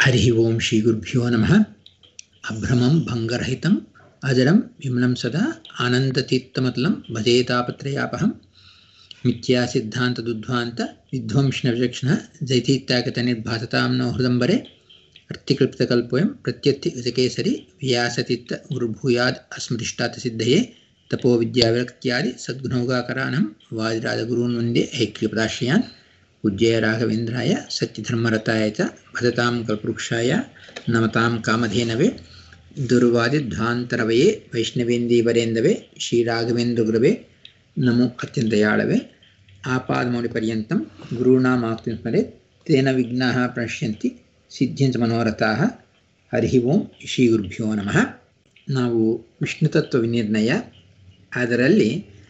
ಹರಿ ಓಂ ಶ್ರೀ ಗುರುಭ್ಯೋ ನಮಃ ಅಭ್ರಮಂ ಭಂಗರಹಿತಂ ಅಜರಂ ವಿಮ್ಲಂ ಸದಾ ಆನಂದತೀರ್ಥಮತಲಂ ಭಜೇತಾಪತ್ರಯಾಪಹಂ ಮಿಥ್ಯಾ ಸಿದ್ಧಾಂತದುದ್ಧ್ವಾಂತ ವಿಧ್ವಂಸನ ವಿಚಕ್ಷಣ ಜೈತೀತ್ಯಾಗತ ನಿರ್ಭಾಸತಾಂ ನೋ ಹೃದಂಬರೆ ಅರ್ಥಿಕಲ್ಪಿತಕಲ್ಪೋಯಂ ಪ್ರತ್ಯರ್ಥಿ ಗಜಕೇಸರಿ ವ್ಯಾಸತಿತ್ತ ಗುರುಭೂಯಾದ್ ಅಸ್ಮೃತಿಷ್ಟಾತ ಸಿದ್ಧಯೇ ತಪೋ ವಿದ್ಯಾವಿರಕ್ತ್ಯಾದಿ ಸದ್ಗುಣೋಗಾಕರಾನಂ ವಾದಿರಾಜಗುರೂನ್ ವಂದೇ ಐಕ್ಯಪದಾಶ್ರಯಾನ್ ಪೂಜ್ಯಾಯ ರಾಘವೇಂದ್ರಾಯ ಸತ್ಯಧರ್ಮರತಾಯ ಚ ಭಜತಾಂ ಕಲ್ಪವೃಕ್ಷಾಯ ನಮತಾಂ ಕಾಮಧೇನವೇ ದುರ್ವಾದಿಧ್ವಾಂತರವಯೇ ವೈಷ್ಣವೇಂದೀವರೇಂದವೇ ಶ್ರೀರಾಘವೇಂದ್ರ ನಮೋ ಅತ್ಯಂತಯಾಳವೇ ಆಪಾದಮೌಳಿಪರ್ಯಂతం ಗುರುಣಾಮಾಕ್ತಿಂ ಸ್ಮರೆತ್ ತೇನ ವಿಘ್ನಾಃ ಪ್ರಣಶ್ಯಂತಿ ಸಿದ್ಧ್ಯಂಚ ಮನೋರಥಾಃ ಹರಿ ಓಂ ಶ್ರೀ ಗುರುಭ್ಯೋ ನಮಃ ನಾವು ವಿಷ್ಣುತತ್ವ ವಿನಿರ್ಣಯ ಅದರಲ್ಲಿ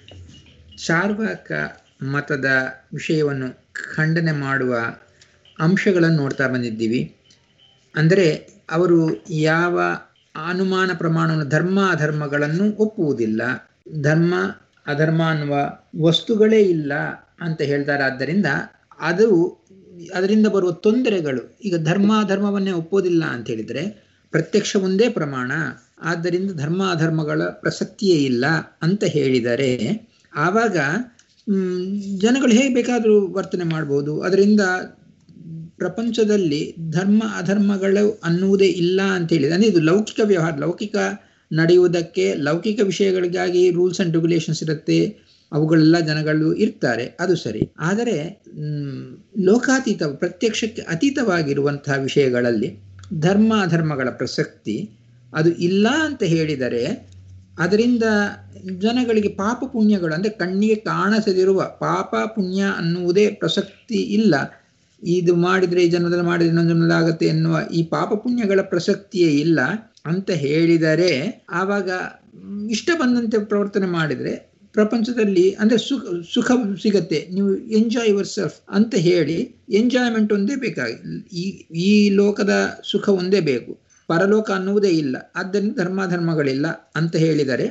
ಚಾರ್ವಾಕ ಮತದ ವಿಷಯವನ್ನು ಖಂಡನೆ ಮಾಡುವ ಅಂಶಗಳನ್ನು ನೋಡ್ತಾ ಬಂದಿದ್ದೀವಿ ಅಂದರೆ ಅವರು ಯಾವ ಅನುಮಾನ ಪ್ರಮಾಣವನ್ನು ಧರ್ಮ ಅಧರ್ಮಗಳನ್ನು ಒಪ್ಪುವುದಿಲ್ಲ ಧರ್ಮ ಅಧರ್ಮ ಅನ್ನುವ ವಸ್ತುಗಳೇ ಇಲ್ಲ ಅಂತ ಹೇಳ್ತಾರೆ ಆದ್ದರಿಂದ ಅದು ಅದರಿಂದ ಬರುವ ತೊಂದರೆಗಳು ಈಗ ಧರ್ಮ ಅಧರ್ಮವನ್ನೇ ಒಪ್ಪೋದಿಲ್ಲ ಅಂತ ಹೇಳಿದರೆ ಪ್ರತ್ಯಕ್ಷ ಒಂದೇ ಪ್ರಮಾಣ ಆದ್ದರಿಂದ ಧರ್ಮ ಅಧರ್ಮಗಳ ಪ್ರಸಕ್ತಿಯೇ ಇಲ್ಲ ಅಂತ ಹೇಳಿದರೆ ಆವಾಗ ಜನಗಳು ಹೇಗೆ ಬೇಕಾದರೂ ವರ್ತನೆ ಮಾಡ್ಬೋದು ಅದರಿಂದ ಪ್ರಪಂಚದಲ್ಲಿ ಧರ್ಮ ಅಧರ್ಮಗಳು ಅನ್ನುವುದೇ ಇಲ್ಲ ಅಂತ ಹೇಳಿದ್ರೆ ಅಂದರೆ ಇದು ಲೌಕಿಕ ವ್ಯವಹಾರ ಲೌಕಿಕ ನಡೆಯುವುದಕ್ಕೆ ಲೌಕಿಕ ವಿಷಯಗಳಿಗಾಗಿ ರೂಲ್ಸ್ ಆ್ಯಂಡ್ ರೆಗ್ಯುಲೇಷನ್ಸ್ ಇರುತ್ತೆ ಅವುಗಳೆಲ್ಲ ಜನಗಳು ಇರ್ತಾರೆ ಅದು ಸರಿ ಆದರೆ ಲೋಕಾತೀತ ಪ್ರತ್ಯಕ್ಷಕ್ಕೆ ಅತೀತವಾಗಿರುವಂತಹ ವಿಷಯಗಳಲ್ಲಿ ಧರ್ಮ ಅಧರ್ಮಗಳ ಪ್ರಸಕ್ತಿ ಅದು ಇಲ್ಲ ಅಂತ ಹೇಳಿದರೆ ಅದರಿಂದ ಜನಗಳಿಗೆ ಪಾಪ ಪುಣ್ಯಗಳು ಅಂದರೆ ಕಣ್ಣಿಗೆ ಕಾಣಿಸದಿರುವ ಪಾಪ ಪುಣ್ಯ ಅನ್ನುವುದೇ ಪ್ರಸಕ್ತಿ ಇಲ್ಲ ಇದು ಮಾಡಿದರೆ ಈ ಜನ್ಮದಲ್ಲಿ ಮಾಡಿದ್ರೆ ಇನ್ನೊಂದು ಜನ್ಮದಲ್ಲಿ ಆಗುತ್ತೆ ಎನ್ನುವ ಈ ಪಾಪ ಪುಣ್ಯಗಳ ಪ್ರಸಕ್ತಿಯೇ ಇಲ್ಲ ಅಂತ ಹೇಳಿದರೆ ಆವಾಗ ಇಷ್ಟ ಬಂದಂತೆ ಪ್ರವರ್ತನೆ ಮಾಡಿದರೆ ಪ್ರಪಂಚದಲ್ಲಿ ಅಂದರೆ ಸುಖ ಸುಖ ಸಿಗತ್ತೆ ನೀವು ಎಂಜಾಯ್ ಯುವರ್ ಸೆಲ್ಫ್ ಅಂತ ಹೇಳಿ ಎಂಜಾಯ್ಮೆಂಟ್ ಒಂದೇ ಬೇಕಾಗಿ ಈ ಈ ಲೋಕದ ಸುಖ ಒಂದೇ ಬೇಕು ಪರಲೋಕ ಅನ್ನುವುದೇ ಇಲ್ಲ ಆದ್ದರಿಂದ ಧರ್ಮಾಧರ್ಮಗಳಿಲ್ಲ ಅಂತ ಹೇಳಿದರೆ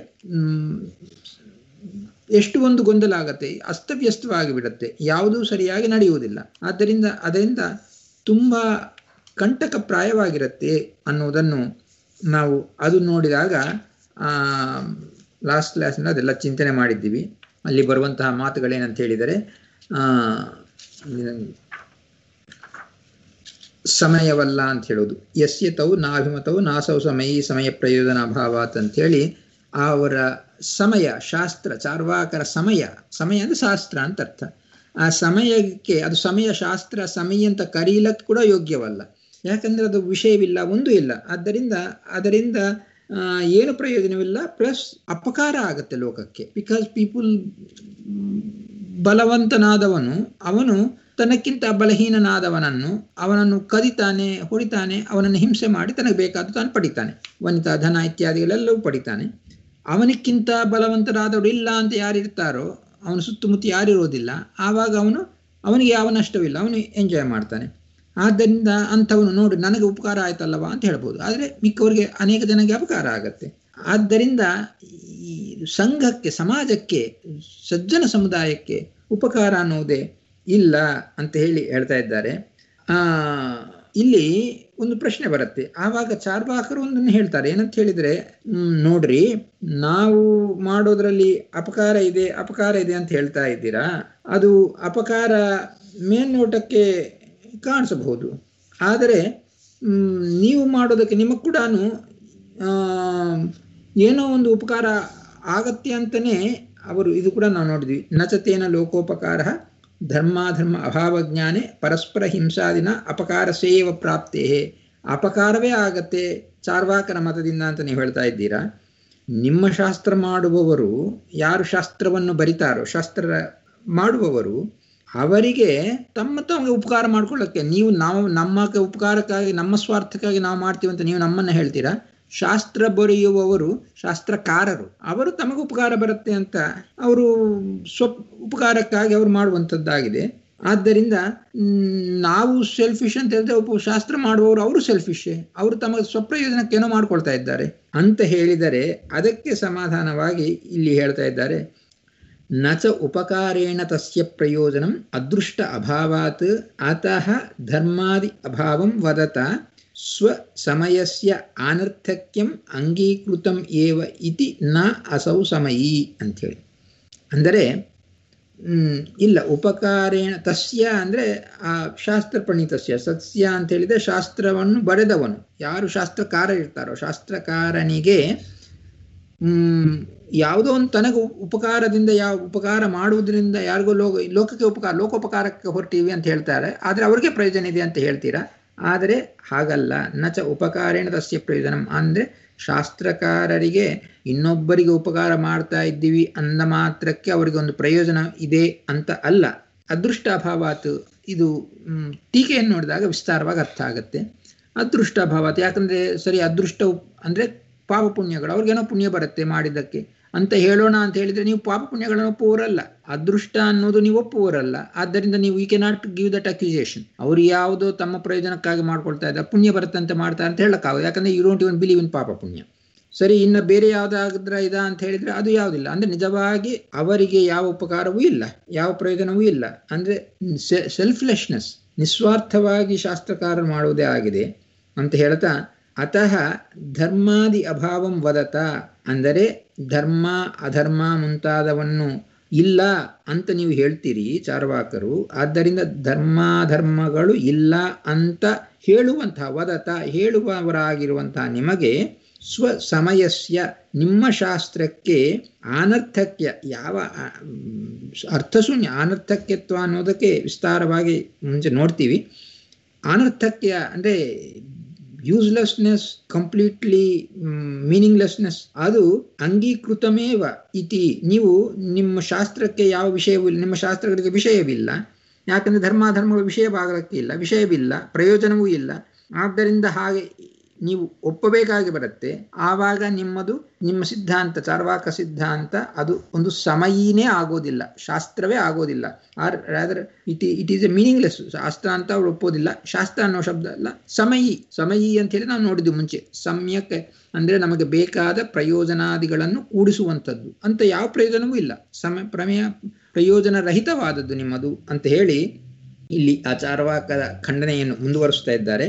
ಎಷ್ಟು ಒಂದು ಗೊಂದಲ ಆಗತ್ತೆ ಅಸ್ತವ್ಯಸ್ತವಾಗಿ ಬಿಡುತ್ತೆ ಯಾವುದೂ ಸರಿಯಾಗಿ ನಡೆಯುವುದಿಲ್ಲ ಆದ್ದರಿಂದ ಅದರಿಂದ ತುಂಬ ಕಂಟಕ ಪ್ರಾಯವಾಗಿರುತ್ತೆ ಅನ್ನುವುದನ್ನು ನಾವು ಅದು ನೋಡಿದಾಗ ಲಾಸ್ಟ್ ಕ್ಲಾಸ್ನ ಅದೆಲ್ಲ ಚಿಂತನೆ ಮಾಡಿದ್ದೀವಿ ಅಲ್ಲಿ ಬರುವಂತಹ ಮಾತುಗಳೇನಂತ ಹೇಳಿದರೆ ಸಮಯವಲ್ಲ ಅಂತ ಹೇಳೋದು ಯಸ್ಯ ತವು ನಾಭಿಮತವು ನಾಸವು ಸಮಯಿ ಸಮಯ ಪ್ರಯೋಜನ ಅಭಾವಾತ್ ಅಂತೇಳಿ ಅವರ ಸಮಯ ಶಾಸ್ತ್ರ ಚಾರ್ವಾಕರ ಸಮಯ ಸಮಯ ಅಂದರೆ ಶಾಸ್ತ್ರ ಅಂತ ಅರ್ಥ ಆ ಸಮಯಕ್ಕೆ ಅದು ಸಮಯ ಶಾಸ್ತ್ರ ಸಮಯ ಅಂತ ಕರೀಲಕ್ಕೆ ಕೂಡ ಯೋಗ್ಯವಲ್ಲ ಯಾಕಂದ್ರೆ ಅದು ವಿಷಯವಿಲ್ಲ ಒಂದು ಇಲ್ಲ ಆದ್ದರಿಂದ ಅದರಿಂದ ಏನು ಪ್ರಯೋಜನವಿಲ್ಲ ಪ್ಲಸ್ ಅಪಕಾರ ಆಗುತ್ತೆ ಲೋಕಕ್ಕೆ ಬಿಕಾಸ್ ಪೀಪಲ್ ಬಲವಂತನಾದವನು ಅವನು ತನಕ್ಕಿಂತ ಬಲಹೀನನಾದವನನ್ನು ಅವನನ್ನು ಕದಿತಾನೆ ಹೊಡಿತಾನೆ ಅವನನ್ನು ಹಿಂಸೆ ಮಾಡಿ ತನಗೆ ಬೇಕಾದ ತಾನು ಪಡಿತಾನೆ ವನಿತಾ ಧನ ಇತ್ಯಾದಿಗಳೆಲ್ಲವೂ ಪಡಿತಾನೆ ಅವನಿಕ್ಕಿಂತ ಬಲವಂತರಾದವರು ಇಲ್ಲ ಅಂತ ಯಾರಿರ್ತಾರೋ ಅವನು ಸುತ್ತಮುತ್ತ ಯಾರಿರೋದಿಲ್ಲ ಆವಾಗ ಅವನು ಅವನಿಗೆ ಯಾವ ನಷ್ಟವಿಲ್ಲ ಅವನು ಎಂಜಾಯ್ ಮಾಡ್ತಾನೆ ಆದ್ದರಿಂದ ಅಂಥವನು ನೋಡಿ ನನಗೆ ಉಪಕಾರ ಆಯ್ತಲ್ಲವಾ ಅಂತ ಹೇಳ್ಬೋದು ಆದರೆ ಮಿಕ್ಕವರಿಗೆ ಅನೇಕ ಜನಕ್ಕೆ ಅಪಕಾರ ಆಗತ್ತೆ ಆದ್ದರಿಂದ ಈ ಸಂಘಕ್ಕೆ ಸಮಾಜಕ್ಕೆ ಸಜ್ಜನ ಸಮುದಾಯಕ್ಕೆ ಉಪಕಾರ ಅನ್ನುವುದೇ ಇಲ್ಲ ಅಂತ ಹೇಳಿ ಹೇಳ್ತಾ ಇದ್ದಾರೆ ಆ ಇಲ್ಲಿ ಒಂದು ಪ್ರಶ್ನೆ ಬರುತ್ತೆ ಆವಾಗ ಚಾರ್ವಾಕರು ಒಂದನ್ನು ಹೇಳ್ತಾರೆ ಏನಂತ ಹೇಳಿದ್ರೆ ನೋಡ್ರಿ ನಾವು ಮಾಡೋದ್ರಲ್ಲಿ ಅಪಕಾರ ಇದೆ ಅಪಕಾರ ಇದೆ ಅಂತ ಹೇಳ್ತಾ ಇದ್ದೀರಾ ಅದು ಅಪಕಾರ ಮೇಲ್ನೋಟಕ್ಕೆ ಕಾಣಿಸಬಹುದು ಆದರೆ ನೀವು ಮಾಡೋದಕ್ಕೆ ನಿಮಗೆ ಕೂಡ ಏನೋ ಒಂದು ಉಪಕಾರ ಆಗತ್ತೆ ಅಂತಲೇ ಅವರು ಇದು ಕೂಡ ನಾವು ನೋಡಿದ್ವಿ ನಚತೇನ ಲೋಕೋಪಕಾರ ಧರ್ಮಾಧರ್ಮ ಅಭಾವಜ್ಞಾನೆ ಪರಸ್ಪರ ಹಿಂಸಾದಿನ ಅಪಕಾರ ಸೇವ ಪ್ರಾಪ್ತೇ ಅಪಕಾರವೇ ಆಗತ್ತೆ ಚಾರ್ವಾಕರ ಮತದಿಂದ ಅಂತ ನೀವು ಹೇಳ್ತಾ ಇದ್ದೀರಾ ನಿಮ್ಮ ಶಾಸ್ತ್ರ ಮಾಡುವವರು ಯಾರು ಶಾಸ್ತ್ರವನ್ನು ಬರಿತಾರೋ ಶಾಸ್ತ್ರ ಮಾಡುವವರು ಅವರಿಗೆ ತಮ್ಮ ತಮಗೆ ಉಪಕಾರ ಮಾಡ್ಕೊಳ್ಳೋಕ್ಕೆ ನೀವು ನಾವು ನಮ್ಮ ಉಪಕಾರಕ್ಕಾಗಿ ನಮ್ಮ ಸ್ವಾರ್ಥಕ್ಕಾಗಿ ನಾವು ಮಾಡ್ತೀವಿ ಅಂತ ನೀವು ನಮ್ಮನ್ನು ಹೇಳ್ತೀರಾ ಶಾಸ್ತ್ರ ಬರೆಯುವವರು ಶಾಸ್ತ್ರಕಾರರು ಅವರು ತಮಗೆ ಉಪಕಾರ ಬರುತ್ತೆ ಅಂತ ಅವರು ಸ್ವ ಉಪಕಾರಕ್ಕಾಗಿ ಅವರು ಮಾಡುವಂಥದ್ದಾಗಿದೆ ಆದ್ದರಿಂದ ನಾವು ಸೆಲ್ಫಿಶ್ ಅಂತ ಹೇಳಿದ್ರೆ ಒಬ್ಬ ಶಾಸ್ತ್ರ ಮಾಡುವವರು ಅವರು ಸೆಲ್ಫಿಶೇ ಅವರು ತಮ್ಮ ಸ್ವಪ್ರಯೋಜನಕ್ಕೇನೋ ಮಾಡ್ಕೊಳ್ತಾ ಇದ್ದಾರೆ ಅಂತ ಹೇಳಿದರೆ ಅದಕ್ಕೆ ಸಮಾಧಾನವಾಗಿ ಇಲ್ಲಿ ಹೇಳ್ತಾ ಇದ್ದಾರೆ ನ ಚ ಉಪಕಾರೇಣ ತಸ್ಯ ಪ್ರಯೋಜನಂ ಅದೃಷ್ಟ ಅಭಾವಾತ್ ಅತಃ ಧರ್ಮಾದಿ ಅಭಾವಂ ವದತ ಸ್ವಸಮಯಸ್ಯ ಅನರ್ಥಕ್ಯಂ ಅಂಗೀಕೃತಂ ಏವ ಇತಿ ನ ಅಸೌ ಸಮಯಿ ಅಂಥೇಳಿ ಅಂದರೆ ಇಲ್ಲ ಉಪಕಾರೇಣ ತಸ್ಯ ಅಂದರೆ ಆ ಶಾಸ್ತ್ರ ಪ್ರಣೀತಸ್ಯ ಸಸ್ಯ ಅಂತ ಹೇಳಿದರೆ ಶಾಸ್ತ್ರವನ್ನು ಬರೆದವನು ಯಾರು ಶಾಸ್ತ್ರಕಾರ ಇರ್ತಾರೋ ಶಾಸ್ತ್ರಕಾರನಿಗೆ ಯಾವುದೋ ಒಂದು ತನಗೆ ಉಪಕಾರದಿಂದ ಯಾವ ಉಪಕಾರ ಮಾಡುವುದರಿಂದ ಯಾರಿಗೋ ಲೋಕ ಲೋಕಕ್ಕೆ ಉಪಕಾರ ಲೋಕೋಪಕಾರಕ್ಕೆ ಹೊರಟೀವಿ ಅಂತ ಹೇಳ್ತಾರೆ ಆದರೆ ಅವ್ರಿಗೆ ಪ್ರಯೋಜನ ಇದೆ ಅಂತ ಹೇಳ್ತೀರಾ ಆದರೆ ಹಾಗಲ್ಲ ನಚ ಉಪಕಾರೇಣ ತಸ್ಯ ಪ್ರಯೋಜನ ಅಂದರೆ ಶಾಸ್ತ್ರಕಾರರಿಗೆ ಇನ್ನೊಬ್ಬರಿಗೆ ಉಪಕಾರ ಮಾಡ್ತಾ ಇದ್ದೀವಿ ಅಂದ ಮಾತ್ರಕ್ಕೆ ಅವರಿಗೆ ಒಂದು ಪ್ರಯೋಜನ ಇದೆ ಅಂತ ಅಲ್ಲ ಅದೃಷ್ಟ ಅಭಾವಾತ್ ಇದು ಟೀಕೆಯನ್ನು ನೋಡಿದಾಗ ವಿಸ್ತಾರವಾಗಿ ಅರ್ಥ ಆಗುತ್ತೆ ಅದೃಷ್ಟ ಅಭಾವಾತ್ ಯಾಕಂದರೆ ಸರಿ ಅದೃಷ್ಟ ಅಂದರೆ ಪಾಪ ಪುಣ್ಯಗಳು ಅವ್ರಿಗೇನೋ ಪುಣ್ಯ ಬರುತ್ತೆ ಮಾಡಿದ್ದಕ್ಕೆ ಅಂತ ಹೇಳೋಣ ಅಂತ ಹೇಳಿದರೆ ನೀವು ಪಾಪ ಪುಣ್ಯಗಳನ್ನು ಒಪ್ಪುವರಲ್ಲ ಅದೃಷ್ಟ ಅನ್ನೋದು ನೀವು ಒಪ್ಪುವರಲ್ಲ ಆದ್ದರಿಂದ ನೀವು ಈ can not give that accusation ಅವ್ರು ಯಾವುದೋ ತಮ್ಮ ಪ್ರಯೋಜನಕ್ಕಾಗಿ ಮಾಡ್ಕೊಳ್ತಾ ಇದ್ದಾರೆ ಪುಣ್ಯ ಬರುತ್ತಂತೆ ಮಾಡ್ತಾರೆ ಅಂತ ಹೇಳಕ್ಕಾಗೋದು ಯಾಕಂದರೆ you don't even believe in ಪಾಪ ಪುಣ್ಯ ಸರಿ ಇನ್ನು ಬೇರೆ ಯಾವುದಾದ್ರ ಇದ ಅಂತ ಹೇಳಿದರೆ ಅದು ಯಾವುದಿಲ್ಲ ಅಂದರೆ ನಿಜವಾಗಿ ಅವರಿಗೆ ಯಾವ ಉಪಕಾರವೂ ಇಲ್ಲ ಯಾವ ಪ್ರಯೋಜನವೂ ಇಲ್ಲ ಅಂದರೆ ಸೆಲ್ಫ್ಲೆಶ್ನೆಸ್ ನಿಸ್ವಾರ್ಥವಾಗಿ ಶಾಸ್ತ್ರಕಾರ ಮಾಡುವುದೇ ಆಗಿದೆ ಅಂತ ಹೇಳ್ತಾ ಅತಃ ಧರ್ಮಾದಿ ಅಭಾವಂ ವದತ ಅಂದರೆ ಧರ್ಮ ಅಧರ್ಮ ಮುಂತಾದವನ್ನು ಇಲ್ಲ ಅಂತ ನೀವು ಹೇಳ್ತೀರಿ ಚಾರ್ವಾಕರು ಆದ್ದರಿಂದ ಧರ್ಮಾಧರ್ಮಗಳು ಇಲ್ಲ ಅಂತ ಹೇಳುವಂತಹ ವದತ ಹೇಳುವವರಾಗಿರುವಂತಹ ನಿಮಗೆ ಸ್ವ ಸಮಯಸ್ಯ ನಿಮ್ಮ ಶಾಸ್ತ್ರಕ್ಕೆ ಅನರ್ಥಕ್ಯ ಯಾವ ಅರ್ಥಶೂನ್ಯ ಅನರ್ಥಕ್ಯತ್ವ ಅನ್ನೋದಕ್ಕೆ ವಿಸ್ತಾರವಾಗಿ ಮುಂಚೆ ನೋಡ್ತೀವಿ ಅನರ್ಥಕ್ಯ ಅಂದರೆ ಯೂಸ್ಲೆಸ್ನೆಸ್ ಕಂಪ್ಲೀಟ್ಲಿ ಮೀನಿಂಗ್ಲೆಸ್ನೆಸ್ ಅದು ಅಂಗೀಕೃತಮೇವ ಇತಿ ನೀವು ನಿಮ್ಮ ಶಾಸ್ತ್ರಕ್ಕೆ ಯಾವ ವಿಷಯವೂ ಇಲ್ಲ ನಿಮ್ಮ ಶಾಸ್ತ್ರಗಳಿಗೆ ವಿಷಯವಿಲ್ಲ ಯಾಕಂದರೆ ಧರ್ಮಾಧರ್ಮಗಳ ವಿಷಯವಾಗಲಿಕ್ಕೆ ಇಲ್ಲ ವಿಷಯವಿಲ್ಲ ಪ್ರಯೋಜನವೂ ಇಲ್ಲ ಆದ್ದರಿಂದ ಹಾಗೆ ನೀವು ಒಪ್ಪಬೇಕಾಗಿ ಬರುತ್ತೆ ಆವಾಗ ನಿಮ್ಮದು ನಿಮ್ಮ ಸಿದ್ಧಾಂತ ಚಾರ್ವಾಕ ಸಿದ್ಧಾಂತ ಅದು ಒಂದು ಸಮಯಿನೇ ಆಗೋದಿಲ್ಲ ಶಾಸ್ತ್ರವೇ ಆಗೋದಿಲ್ಲ or rather it it is a meaningless ಶಾಸ್ತ್ರ ಅಂತ ಅವ್ರು ಒಪ್ಪೋದಿಲ್ಲ ಶಾಸ್ತ್ರ ಅನ್ನೋ ಶಬ್ದ ಅಲ್ಲ ಸಮಯಿ ಸಮಯಿ ಅಂತ ಹೇಳಿ ನಾವು ನೋಡಿದ್ವಿ ಮುಂಚೆ ಸಮ್ಯಕ್ ಅಂದರೆ ನಮಗೆ ಬೇಕಾದ ಪ್ರಯೋಜನಾದಿಗಳನ್ನು ಕೂಡಿಸುವಂಥದ್ದು ಅಂತ ಯಾವ ಪ್ರಯೋಜನವೂ ಇಲ್ಲ ಸಮ ಪ್ರಮೇಯ ಪ್ರಯೋಜನ ರಹಿತವಾದದ್ದು ನಿಮ್ಮದು ಅಂತ ಹೇಳಿ ಇಲ್ಲಿ ಆ ಚಾರ್ವಾಕದ ಖಂಡನೆಯನ್ನು ಮುಂದುವರಿಸ್ತಾ ಇದ್ದಾರೆ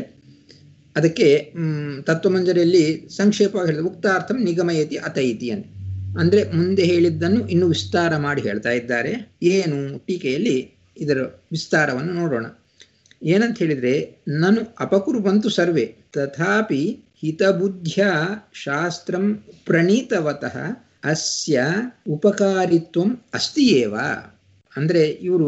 ಅದಕ್ಕೆ ತತ್ವಮಂಜರಿಯಲ್ಲಿ ಸಂಕ್ಷೇಪವಾಗಿ ಹೇಳಿದ ಉಕ್ತಾರ್ಥಂ ನಿಗಮಯತಿ ಅತೈತಿ ಅಂತ ಅಂದರೆ ಮುಂದೆ ಹೇಳಿದ್ದನ್ನು ಇನ್ನೂ ವಿಸ್ತಾರ ಮಾಡಿ ಹೇಳ್ತಾ ಇದ್ದಾರೆ ಏನು ಟೀಕೆಯಲ್ಲಿ ಇದರ ವಿಸ್ತಾರವನ್ನು ನೋಡೋಣ ಏನಂತ ಹೇಳಿದರೆ ನಾನು ಅಪಕುರುವಂತು ಸರ್ವೇ ತಥಾಪಿ ಹಿತಬುದ್ಧ್ಯ ಶಾಸ್ತ್ರಂ ಪ್ರಣೀತವತಃ ಅಸ್ಯ ಉಪಕಾರಿತ್ವಂ ಅಸ್ತಿಯೇವ ಅಂದರೆ ಇವರು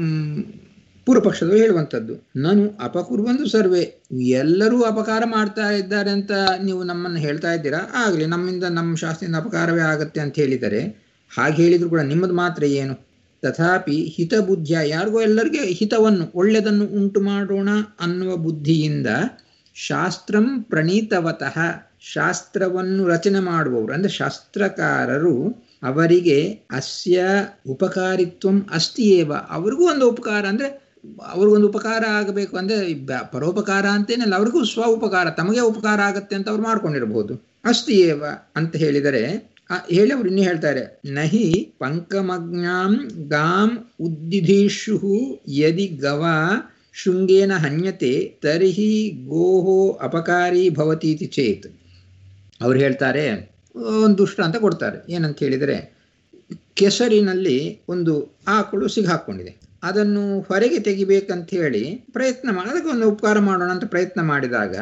ಪೂರ್ವಪಕ್ಷದವರು ಹೇಳುವಂಥದ್ದು ನಾನು ಅಪಕುರುವಂದು ಸರ್ವೇ ಎಲ್ಲರೂ ಅಪಕಾರ ಮಾಡ್ತಾ ಇದ್ದಾರೆ ಅಂತ ನೀವು ನಮ್ಮನ್ನು ಹೇಳ್ತಾ ಇದ್ದೀರಾ ಆಗಲಿ ನಮ್ಮಿಂದ ನಮ್ಮ ಶಾಸ್ತ್ರದಿಂದ ಅಪಕಾರವೇ ಆಗುತ್ತೆ ಅಂತ ಹೇಳಿದರೆ ಹಾಗೆ ಹೇಳಿದ್ರು ಕೂಡ ನಿಮ್ಮದು ಮಾತ್ರ ಏನು ತಥಾಪಿ ಹಿತಬುದ್ಧಿಯ ಯಾರಿಗೋ ಎಲ್ಲರಿಗೆ ಹಿತವನ್ನು ಒಳ್ಳೆಯದನ್ನು ಉಂಟು ಮಾಡೋಣ ಅನ್ನುವ ಬುದ್ಧಿಯಿಂದ ಶಾಸ್ತ್ರಂ ಪ್ರಣೀತವತಃ ಶಾಸ್ತ್ರವನ್ನು ರಚನೆ ಮಾಡುವವರು ಅಂದರೆ ಶಾಸ್ತ್ರಕಾರರು ಅವರಿಗೆ ಅಸ್ಯ ಉಪಕಾರಿತ್ವಂ ಅಸ್ತಿಯೇವ ಅವ್ರಿಗೂ ಒಂದು ಉಪಕಾರ ಅಂದರೆ ಅವ್ರಿಗೊಂದು ಉಪಕಾರ ಆಗಬೇಕು ಅಂದರೆ ಪರೋಪಕಾರ ಅಂತೇನಲ್ಲ ಅವ್ರಿಗೂ ಸ್ವ ಉಪಕಾರ ತಮಗೆ ಉಪಕಾರ ಆಗತ್ತೆ ಅಂತ ಅವ್ರು ಮಾಡ್ಕೊಂಡಿರ್ಬೋದು ಅಸ್ತಿಯೇವ ಅಂತ ಹೇಳಿದರೆ ಹೇಳಿ ಅವ್ರು ಇನ್ನೂ ಹೇಳ್ತಾರೆ ನಹಿ ಪಂಕಮಜ್ಞಾಂ ಗಾಂ ಉದ್ದಿಧೀಷು ಯದಿ ಗವ ಶೃಂಗೇನ ಹನ್ಯತೆ ತರ್ಹಿ ಗೋಹೋ ಅಪಕಾರಿ ಭವತೀತಿ ಚೇತ್ ಅವ್ರು ಹೇಳ್ತಾರೆ ಒಂದು ದುಷ್ಟಾಂತ ಕೊಡ್ತಾರೆ ಏನಂತ ಹೇಳಿದರೆ ಕೆಸರಿನಲ್ಲಿ ಒಂದು ಆಕಳು ಸಿಗಾಕೊಂಡಿದೆ ಅದನ್ನು ಹೊರಗೆ ತೆಗಿಬೇಕಂತ ಹೇಳಿ ಪ್ರಯತ್ನ ಮಾಡಿ ಅದಕ್ಕೆ ಒಂದು ಉಪಕಾರ ಮಾಡೋಣ ಅಂತ ಪ್ರಯತ್ನ ಮಾಡಿದಾಗ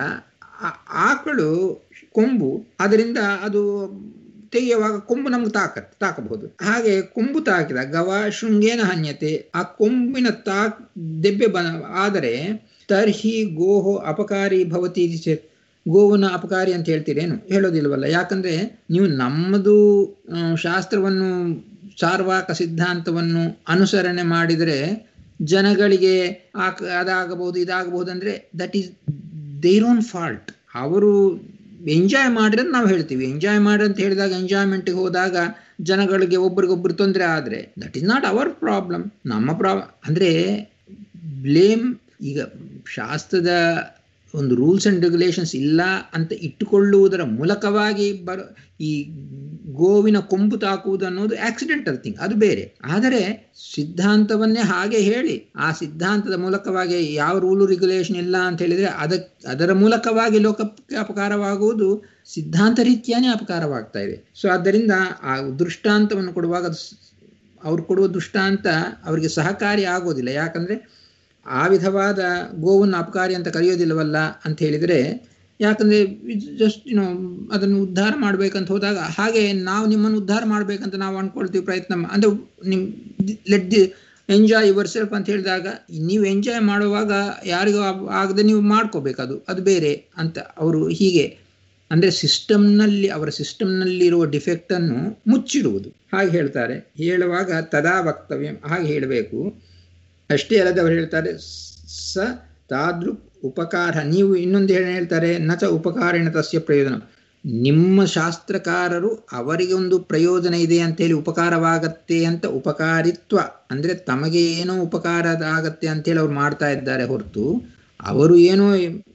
ಆಕಳು ಕೊಂಬು ಅದರಿಂದ ಅದು ತೆಗೆಯುವಾಗ ಕೊಂಬು ನಮ್ಗೆ ತಾಕ ತಾಕಬಹುದು ಹಾಗೆ ಕೊಂಬು ತಾಕಿದ ಗವ ಶೃಂಗೇನ ಹನ್ಯತೆ ಆ ಕೊಂಬಿನ ತಾಕ್ ದೆಬ್ಬೆ ಬ ಆದರೆ ತರ್ಹಿ ಗೋಹೋ ಅಪಕಾರಿ ಭವತಿ ಚೇತ್ ಗೋವನ ಅಪಕಾರಿ ಅಂತ ಹೇಳ್ತೀರೇನು ಹೇಳೋದಿಲ್ವಲ್ಲ ಯಾಕಂದ್ರೆ ನೀವು ನಮ್ಮದು ಶಾಸ್ತ್ರವನ್ನು ಚಾರ್ವಾಕ ಸಿದ್ಧಾಂತವನ್ನು ಅನುಸರಣೆ ಮಾಡಿದರೆ ಜನಗಳಿಗೆ ಆ ಅದಾಗಬಹುದು ಇದಾಗಬಹುದು ಅಂದರೆ that is their own fault ಅವರು ಎಂಜಾಯ್ ಮಾಡಿದ್ರೆ ನಾವು ಹೇಳ್ತೀವಿ ಎಂಜಾಯ್ ಮಾಡಿ ಅಂತ ಹೇಳಿದಾಗ ಎಂಜಾಯ್ಮೆಂಟಿಗೆ ಹೋದಾಗ ಜನಗಳಿಗೆ ಒಬ್ರಿಗೊಬ್ರು ತೊಂದರೆ ಆದರೆ that is not our problem ನಮ್ಮ ಪ್ರಾಬ್ ಅಂದರೆ ಬ್ಲೇಮ್ ಈಗ ಶಾಸ್ತ್ರದ ಒಂದು ರೂಲ್ಸ್ ಆ್ಯಂಡ್ ರೆಗ್ಯುಲೇಷನ್ಸ್ ಇಲ್ಲ ಅಂತ ಇಟ್ಟುಕೊಳ್ಳುವುದರ ಮೂಲಕವಾಗಿ ಬರ ಈ ಗೋವಿನ ಕೊಂಬು ತಾಕುವುದು ಅನ್ನೋದು ಆಕ್ಸಿಡೆಂಟಲ್ ಥಿಂಗ್ ಅದು ಬೇರೆ ಆದರೆ ಸಿದ್ಧಾಂತವನ್ನೇ ಹಾಗೆ ಹೇಳಿ ಆ ಸಿದ್ಧಾಂತದ ಮೂಲಕವಾಗಿ ಯಾವ ರೂಲು ರೆಗ್ಯುಲೇಷನ್ ಇಲ್ಲ ಅಂತ ಹೇಳಿದರೆ ಅದಕ್ಕೆ ಅದರ ಮೂಲಕವಾಗಿ ಲೋಕಕ್ಕೆ ಅಪಕಾರವಾಗುವುದು ಸಿದ್ಧಾಂತ ರೀತಿಯಾನೇ ಅಪಕಾರವಾಗ್ತಾ ಇದೆ ಸೊ ಆದ್ದರಿಂದ ಆ ದೃಷ್ಟಾಂತವನ್ನು ಕೊಡುವಾಗ ಅವ್ರು ಕೊಡುವ ದೃಷ್ಟಾಂತ ಅವರಿಗೆ ಸಹಕಾರಿ ಆಗೋದಿಲ್ಲ ಯಾಕಂದರೆ ಆ ವಿಧವಾದ ಗೋವನ್ನು ಅಪಕಾರಿ ಅಂತ ಕರೆಯೋದಿಲ್ಲವಲ್ಲ ಅಂತ ಹೇಳಿದರೆ ಯಾಕಂದರೆ ಜಸ್ಟ್ ಏನೋ ಅದನ್ನು ಉದ್ಧಾರ ಮಾಡಬೇಕಂತ ಹೋದಾಗ ಹಾಗೆ ನಾವು ನಿಮ್ಮನ್ನು ಉದ್ಧಾರ ಮಾಡಬೇಕಂತ ನಾವು ಅಂದ್ಕೊಳ್ತೀವಿ ಪ್ರಯತ್ನ ಅಂದರೆ ನಿಮ್ಮ let the enjoy yourself ಅಂತ ಹೇಳಿದಾಗ ನೀವು ಎಂಜಾಯ್ ಮಾಡುವಾಗ ಯಾರಿಗೂ ಆಗದೆ ನೀವು ಮಾಡ್ಕೋಬೇಕು ಅದು ಅದು ಬೇರೆ ಅಂತ ಅವರು ಹೀಗೆ ಅಂದರೆ ಸಿಸ್ಟಮ್ನಲ್ಲಿ ಅವರ ಸಿಸ್ಟಮ್ನಲ್ಲಿರುವ ಡಿಫೆಕ್ಟನ್ನು ಮುಚ್ಚಿಡುವುದು ಹಾಗೆ ಹೇಳ್ತಾರೆ ಹೇಳುವಾಗ ತದಾ ವಕ್ತವ್ಯ ಹಾಗೆ ಹೇಳಬೇಕು ಅಷ್ಟೇ ಅಲ್ಲದೆ ಅವರು ಹೇಳ್ತಾರೆ ಸ ತಾದೃಕ್ ಉಪಕಾರ ನೀವು ಇನ್ನೊಂದು ಹೇಳಿ ಹೇಳ್ತಾರೆ ನಚ ಉಪಕಾರೇಣ ತಸ್ಯ ಪ್ರಯೋಜನ ನಿಮ್ಮ ಶಾಸ್ತ್ರಕಾರರು ಅವರಿಗೆ ಒಂದು ಪ್ರಯೋಜನ ಇದೆ ಅಂತೇಳಿ ಉಪಕಾರವಾಗತ್ತೆ ಅಂತ ಉಪಕಾರಿತ್ವ ಅಂದರೆ ತಮಗೆ ಏನೋ ಉಪಕಾರ ಆಗತ್ತೆ ಅಂತೇಳಿ ಅವ್ರು ಮಾಡ್ತಾ ಇದ್ದಾರೆ ಹೊರತು ಅವರು ಏನೋ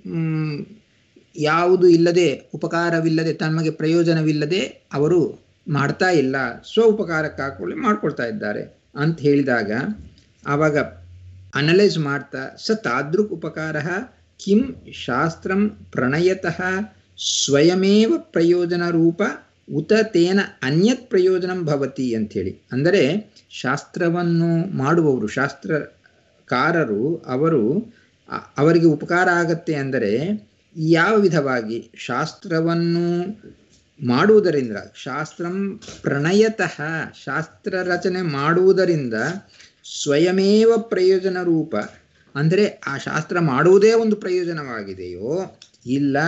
ಯಾವುದು ಇಲ್ಲದೆ ಉಪಕಾರವಿಲ್ಲದೆ ತಮಗೆ ಪ್ರಯೋಜನವಿಲ್ಲದೆ ಅವರು ಮಾಡ್ತಾ ಇಲ್ಲ ಸ್ವ ಉಪಕಾರಕ್ಕೆ ಹಾಕೊಳ್ಳಿ ಮಾಡ್ಕೊಳ್ತಾ ಇದ್ದಾರೆ ಅಂತ ಹೇಳಿದಾಗ ಆವಾಗ ಅನಲೈಸ್ ಮಾಡ್ತಾ ಸ ತಾದೃಕ್ ಉಪಕಾರ ಕಿಂ ಶಾಸ್ತ್ರಂ ಪ್ರಣಯತಃ ಸ್ವಯಮೇವ ಪ್ರಯೋಜನ ರೂಪ ಉತ ತೇನ ಅನ್ಯತ್ ಪ್ರಯೋಜನಂ ಭವತಿ ಅಂಥೇಳಿ ಅಂದರೆ ಶಾಸ್ತ್ರವನ್ನು ಮಾಡುವವರು ಶಾಸ್ತ್ರಕಾರರು ಅವರು ಅವರಿಗೆ ಉಪಕಾರ ಆಗತ್ತೆ ಅಂದರೆ ಯಾವ ವಿಧವಾಗಿ ಶಾಸ್ತ್ರವನ್ನು ಮಾಡುವುದರಿಂದ ಶಾಸ್ತ್ರಂ ಪ್ರಣಯತಃ ಶಾಸ್ತ್ರ ರಚನೆ ಮಾಡುವುದರಿಂದ ಸ್ವಯಮೇವ ಪ್ರಯೋಜನ ರೂಪ ಅಂದರೆ ಆ ಶಾಸ್ತ್ರ ಮಾಡುವುದೇ ಒಂದು ಪ್ರಯೋಜನವಾಗಿದೆಯೋ ಇಲ್ಲ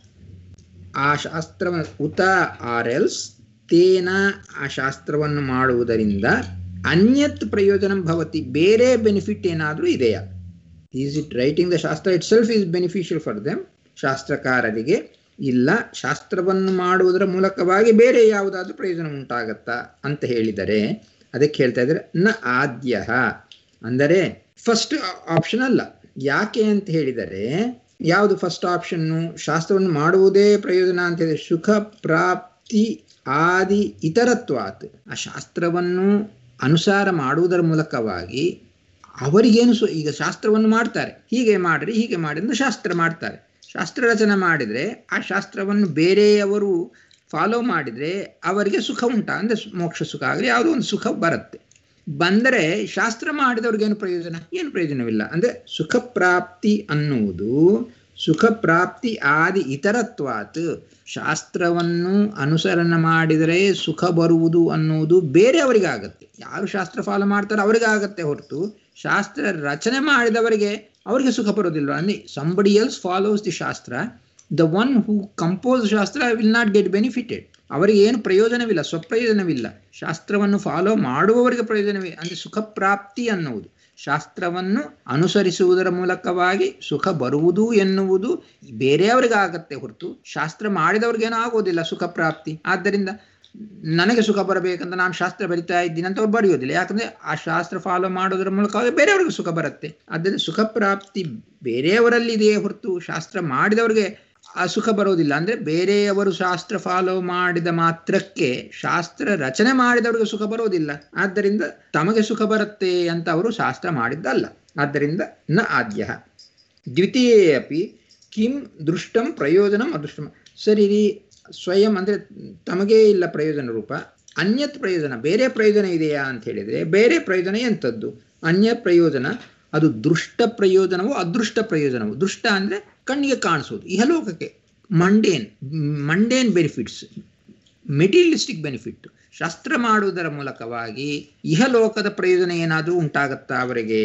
ಆ ಶಾಸ್ತ್ರ ಉತ ಆರ್ ಎಲ್ಸ್ ತೇನ ಆ ಶಾಸ್ತ್ರವನ್ನು ಮಾಡುವುದರಿಂದ ಅನ್ಯತ್ ಪ್ರಯೋಜನ ಭವತಿ ಬೇರೆ ಬೆನಿಫಿಟ್ ಏನಾದರೂ ಇದೆಯಾ ಈಸ್ ಇಟ್ ರೈಟಿಂಗ್ ದ ಶಾಸ್ತ್ರ itself is beneficial for them ಶಾಸ್ತ್ರಕಾರರಿಗೆ ಇಲ್ಲ ಶಾಸ್ತ್ರವನ್ನು ಮಾಡುವುದರ ಮೂಲಕವಾಗಿ ಬೇರೆ ಯಾವುದಾದ್ರೂ ಪ್ರಯೋಜನ ಉಂಟಾಗತ್ತಾ ಅಂತ ಹೇಳಿದರೆ ಅದಕ್ಕೆ ಹೇಳ್ತಾ ಇದ್ದಾರೆ ನ ಆದ್ಯ ಅಂದರೆ ಫಸ್ಟ್ ಆಪ್ಷನ್ ಅಲ್ಲ ಯಾಕೆ ಅಂತ ಹೇಳಿದರೆ ಯಾವುದು ಫಸ್ಟ್ ಆಪ್ಷನ್ನು ಶಾಸ್ತ್ರವನ್ನು ಮಾಡುವುದೇ ಪ್ರಯೋಜನ ಅಂತ ಹೇಳಿದ್ರೆ ಸುಖ ಪ್ರಾಪ್ತಿ ಆದಿ ಇತರತ್ವಾತ್ ಆ ಶಾಸ್ತ್ರವನ್ನು ಅನುಸಾರ ಮಾಡುವುದರ ಮೂಲಕವಾಗಿ ಅವರಿಗೇನು ಸೊ ಈಗ ಶಾಸ್ತ್ರವನ್ನು ಮಾಡ್ತಾರೆ ಹೀಗೆ ಮಾಡ್ರಿ ಹೀಗೆ ಮಾಡಿ ಅಂತ ಶಾಸ್ತ್ರ ಮಾಡ್ತಾರೆ ಶಾಸ್ತ್ರ ರಚನೆ ಮಾಡಿದರೆ ಆ ಶಾಸ್ತ್ರವನ್ನು ಬೇರೆಯವರು ಫಾಲೋ ಮಾಡಿದರೆ ಅವರಿಗೆ ಸುಖ ಉಂಟಾ ಅಂದರೆ ಮೋಕ್ಷ ಸುಖ ಆಗಲಿ ಯಾವುದೋ ಒಂದು ಸುಖ ಬರುತ್ತೆ ಬಂದರೆ ಶಾಸ್ತ್ರ ಮಾಡಿದವ್ರಿಗೇನು ಪ್ರಯೋಜನ ಏನು ಪ್ರಯೋಜನವಿಲ್ಲ ಅಂದರೆ ಸುಖ ಪ್ರಾಪ್ತಿ ಅನ್ನುವುದು ಸುಖ ಪ್ರಾಪ್ತಿ ಆದಿ ಇತರತ್ವಾತ್ ಶಾಸ್ತ್ರವನ್ನು ಅನುಸರಣೆ ಮಾಡಿದರೆ ಸುಖ ಬರುವುದು ಅನ್ನುವುದು ಬೇರೆಯವರಿಗೆ ಆಗತ್ತೆ ಯಾರು ಶಾಸ್ತ್ರ ಫಾಲೋ ಮಾಡ್ತಾರೋ ಅವರಿಗೆ ಆಗತ್ತೆ ಹೊರತು ಶಾಸ್ತ್ರ ರಚನೆ ಮಾಡಿದವರಿಗೆ ಅವರಿಗೆ ಸುಖ ಬರೋದಿಲ್ಲ ಅಂದರೆ ಸಂಬಡಿ ಎಲ್ಸ್ ಫಾಲೋಸ್ ದಿ ಶಾಸ್ತ್ರ ದ ಒನ್ ಹೂ ಕಂಪೋಸ್ ಶಾಸ್ತ್ರ ವಿಲ್ ನಾಟ್ ಗೆಟ್ ಬೆನಿಫಿಟೆಡ್ ಅವರಿಗೆ ಏನು ಪ್ರಯೋಜನವಿಲ್ಲ ಸ್ವಪ್ರಯೋಜನವಿಲ್ಲ ಶಾಸ್ತ್ರವನ್ನು ಫಾಲೋ ಮಾಡುವವರಿಗೆ ಪ್ರಯೋಜನವೇ ಅಂದರೆ ಸುಖ ಪ್ರಾಪ್ತಿ ಅನ್ನುವುದು ಶಾಸ್ತ್ರವನ್ನು ಅನುಸರಿಸುವುದರ ಮೂಲಕವಾಗಿ ಸುಖ ಬರುವುದು ಎನ್ನುವುದು ಬೇರೆಯವರಿಗೆ ಆಗತ್ತೆ ಹೊರತು ಶಾಸ್ತ್ರ ಮಾಡಿದವ್ರಿಗೇನೂ ಆಗೋದಿಲ್ಲ ಸುಖ ಪ್ರಾಪ್ತಿ ಆದ್ದರಿಂದ ನನಗೆ ಸುಖ ಬರಬೇಕಂತ ನಾನು ಶಾಸ್ತ್ರ ಬರಿತಾ ಇದ್ದೀನಿ ಅಂತ ಅವ್ರು ಬರೆಯೋದಿಲ್ಲ ಯಾಕಂದ್ರೆ ಆ ಶಾಸ್ತ್ರ ಫಾಲೋ ಮಾಡೋದ್ರ ಮೂಲಕ ಬೇರೆಯವ್ರಿಗೆ ಸುಖ ಬರುತ್ತೆ ಆದ್ದರಿಂದ ಸುಖ ಪ್ರಾಪ್ತಿ ಬೇರೆಯವರಲ್ಲಿ ಇದೆಯೇ ಹೊರತು ಶಾಸ್ತ್ರ ಮಾಡಿದವ್ರಿಗೆ ಆ ಸುಖ ಬರೋದಿಲ್ಲ ಅಂದರೆ ಬೇರೆಯವರು ಶಾಸ್ತ್ರ ಫಾಲೋ ಮಾಡಿದ ಮಾತ್ರಕ್ಕೆ ಶಾಸ್ತ್ರ ರಚನೆ ಮಾಡಿದವ್ರಿಗೆ ಸುಖ ಬರೋದಿಲ್ಲ ಆದ್ದರಿಂದ ತಮಗೆ ಸುಖ ಬರುತ್ತೆ ಅಂತ ಅವರು ಶಾಸ್ತ್ರ ಮಾಡಿದ್ದಲ್ಲ ಆದ್ದರಿಂದ ನ ಆದ್ಯ ದ್ವಿತೀಯೇ ಅಪಿ ಕಿಂ ದೃಷ್ಟಂ ಪ್ರಯೋಜನಂ ಅದೃಷ್ಟಂ ಸರಿ ಸ್ವಯಂ ಅಂದರೆ ತಮಗೇ ಇಲ್ಲ ಪ್ರಯೋಜನ ರೂಪ ಅನ್ಯತ್ ಪ್ರಯೋಜನ ಬೇರೆ ಪ್ರಯೋಜನ ಇದೆಯಾ ಅಂತ ಹೇಳಿದರೆ ಬೇರೆ ಪ್ರಯೋಜನ ಎಂಥದ್ದು ಅನ್ಯ ಪ್ರಯೋಜನ ಅದು ದೃಷ್ಟ ಪ್ರಯೋಜನವೋ ಅದೃಷ್ಟ ಪ್ರಯೋಜನವೋ ದೃಷ್ಟ ಅಂದರೆ ಕಣ್ಣಿಗೆ ಕಾಣಿಸೋದು ಇಹಲೋಕಕ್ಕೆ mundane mundane benefits materialistic benefit ಶಾಸ್ತ್ರ ಮಾಡುವುದರ ಮೂಲಕವಾಗಿ ಇಹಲೋಕದ ಪ್ರಯೋಜನ ಏನಾದರೂ ಉಂಟಾಗತ್ತಾ ಅವರಿಗೆ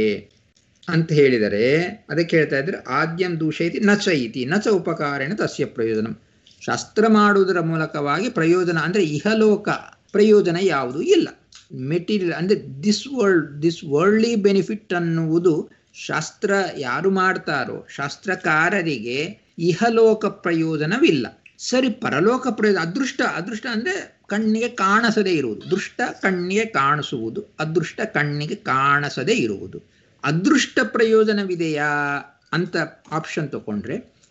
ಅಂತ ಹೇಳಿದರೆ ಅದಕ್ಕೆ ಹೇಳ್ತಾ ಇದ್ರೆ ಆದ್ಯಂ ದೂಷೈತಿ ನಚ ಇತಿ ನಚ ಉಪಕಾರೇಣ ತಸ್ಯ ಪ್ರಯೋಜನ ಶಾಸ್ತ್ರ ಮಾಡುವುದರ ಮೂಲಕವಾಗಿ ಪ್ರಯೋಜನ ಅಂದರೆ ಇಹಲೋಕ ಪ್ರಯೋಜನ ಯಾವುದೂ ಇಲ್ಲ ಮೆಟೀರಿಯಲ್ ಅಂದರೆ this world this worldly benefit ಅನ್ನುವುದು ಶಾಸ್ತ್ರ ಯಾರು ಮಾಡ್ತಾರೋ ಶಾಸ್ತ್ರಕಾರರಿಗೆ ಇಹಲೋಕ ಪ್ರಯೋಜನವಿಲ್ಲ ಸರಿ ಪರಲೋಕ ಪ್ರಯೋಜನ ಅದೃಷ್ಟ ಅದೃಷ್ಟ ಅಂದರೆ ಕಣ್ಣಿಗೆ ಕಾಣಿಸದೇ ಇರುವುದು ದೃಷ್ಟ ಕಣ್ಣಿಗೆ ಕಾಣಿಸುವುದು ಅದೃಷ್ಟ ಕಣ್ಣಿಗೆ ಕಾಣಿಸದೇ ಇರುವುದು ಅದೃಷ್ಟ ಪ್ರಯೋಜನವಿದೆಯಾ ಅಂತ ಆಪ್ಷನ್ ತಗೊಂಡ್ರೆ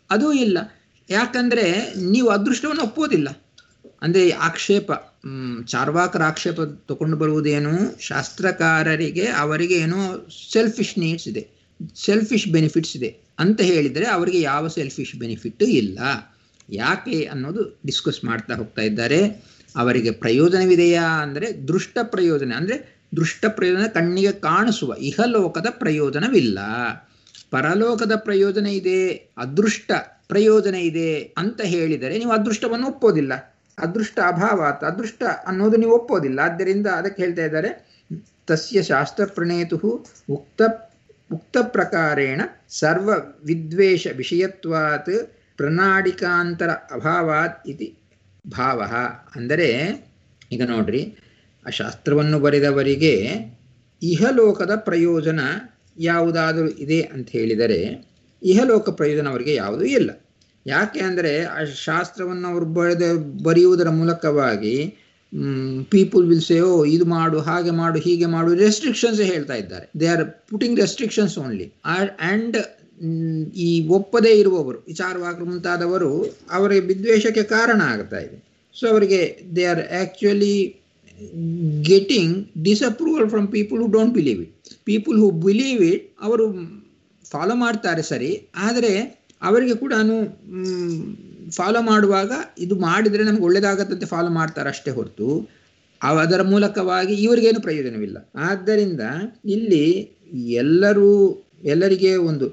ಅದೂ ಇಲ್ಲ ಯಾಕಂದ್ರೆ ನೀವು ಅದೃಷ್ಟವನ್ನು ಒಪ್ಪೋದಿಲ್ಲ ಅಂದ್ರೆ ಆಕ್ಷೇಪ ಹ್ಮ್, ಚಾರ್ವಾಕರ ಆಕ್ಷೇಪ ತಗೊಂಡು ಬರುವುದೇನು ಶಾಸ್ತ್ರಕಾರರಿಗೆ ಅವರಿಗೆ ಏನೋ ಸೆಲ್ಫಿಶ್ ನೀಡ್ಸ್ ಇದೆ ಸೆಲ್ಫಿಶ್ ಬೆನಿಫಿಟ್ಸ್ ಇದೆ ಅಂತ ಹೇಳಿದರೆ ಅವರಿಗೆ ಯಾವ ಸೆಲ್ಫಿಶ್ ಬೆನಿಫಿಟ್ ಇಲ್ಲ ಯಾಕೆ ಅನ್ನೋದು ಡಿಸ್ಕಸ್ ಮಾಡ್ತಾ ಹೋಗ್ತಾ ಇದ್ದಾರೆ ಅವರಿಗೆ ಪ್ರಯೋಜನವಿದೆಯಾ ಅಂದರೆ ದೃಷ್ಟ ಪ್ರಯೋಜನ ಅಂದರೆ ದೃಷ್ಟ ಪ್ರಯೋಜನ ಕಣ್ಣಿಗೆ ಕಾಣಿಸುವ ಇಹಲೋಕದ ಪ್ರಯೋಜನವಿಲ್ಲ ಪರಲೋಕದ ಪ್ರಯೋಜನ ಇದೆ ಅದೃಷ್ಟ ಪ್ರಯೋಜನ ಇದೆ ಅಂತ ಹೇಳಿದರೆ ನೀವು ಅದೃಷ್ಟವನ್ನು ಒಪ್ಪೋದಿಲ್ಲ ಅದೃಷ್ಟ ಅಭಾವಾತ್ ಅದೃಷ್ಟ ಅನ್ನೋದು ನೀವು ಒಪ್ಪೋದಿಲ್ಲ ಆದ್ದರಿಂದ ಅದಕ್ಕೆ ಹೇಳ್ತಾ ಇದ್ದಾರೆ ತಸ್ಯ ಶಾಸ್ತ್ರ ಪ್ರಣೇತು ಉಕ್ತ ಉಕ್ತ ಪ್ರಕಾರೇಣ ಸರ್ವ ವಿದ್ವೇಷ ವಿಷಯತ್ವಾತ್ ಪ್ರಣಾಡಿಕಾಂತರ ಅಭಾವಾತ್ ಇತಿ ಭಾವ ಅಂದರೆ ಈಗ ನೋಡ್ರಿ ಆ ಶಾಸ್ತ್ರವನ್ನು ಬರೆದವರಿಗೆ ಇಹಲೋಕದ ಪ್ರಯೋಜನ ಯಾವುದಾದರೂ ಇದೆ ಅಂತ ಹೇಳಿದರೆ ಇಹಲೋಕ ಪ್ರಯೋಜನ ಅವರಿಗೆ ಯಾವುದೂ ಇಲ್ಲ ಯಾಕೆ ಅಂದರೆ ಆ ಶಾಸ್ತ್ರವನ್ನು ಅವರು ಬರೆದ ಬರೆಯುವುದರ ಮೂಲಕವಾಗಿ ಪೀಪಲ್ ವಿಲ್ ಸೇ ಓ ಇದು ಮಾಡು ಹಾಗೆ ಮಾಡು ಹೀಗೆ ಮಾಡು ರೆಸ್ಟ್ರಿಕ್ಷನ್ಸ್ ಹೇಳ್ತಾ ಇದ್ದಾರೆ they are putting restrictions only and ಈ ಒಪ್ಪದೇ ಇರುವವರು ವಿಚಾರವಾಕರು ಮುಂತಾದವರು ಅವರಿಗೆ ವಿದ್ವೇಷಕ್ಕೆ ಕಾರಣ ಆಗ್ತಾ ಇದೆ ಸೊ ಅವರಿಗೆ they are actually getting disapproval from people who don't believe it people who believe it ಅವರು ಫಾಲೋ ಮಾಡ್ತಾರೆ ಸರಿ ಆದರೆ ಅವರಿಗೆ ಕೂಡ ಫಾಲೋ ಮಾಡುವಾಗ ಇದು ಮಾಡಿದರೆ ನಮ್ಗೆ ಒಳ್ಳೇದಾಗತ್ತಂತೆ ಫಾಲೋ ಮಾಡ್ತಾರೆ ಅಷ್ಟೇ ಹೊರತು ಅವ- ಅದರ ಮೂಲಕವಾಗಿ ಇವರಿಗೇನು ಪ್ರಯೋಜನವಿಲ್ಲ ಆದ್ದರಿಂದ ಇಲ್ಲಿ ಎಲ್ಲರೂ ಎಲ್ಲರಿಗೆ ಒಂದು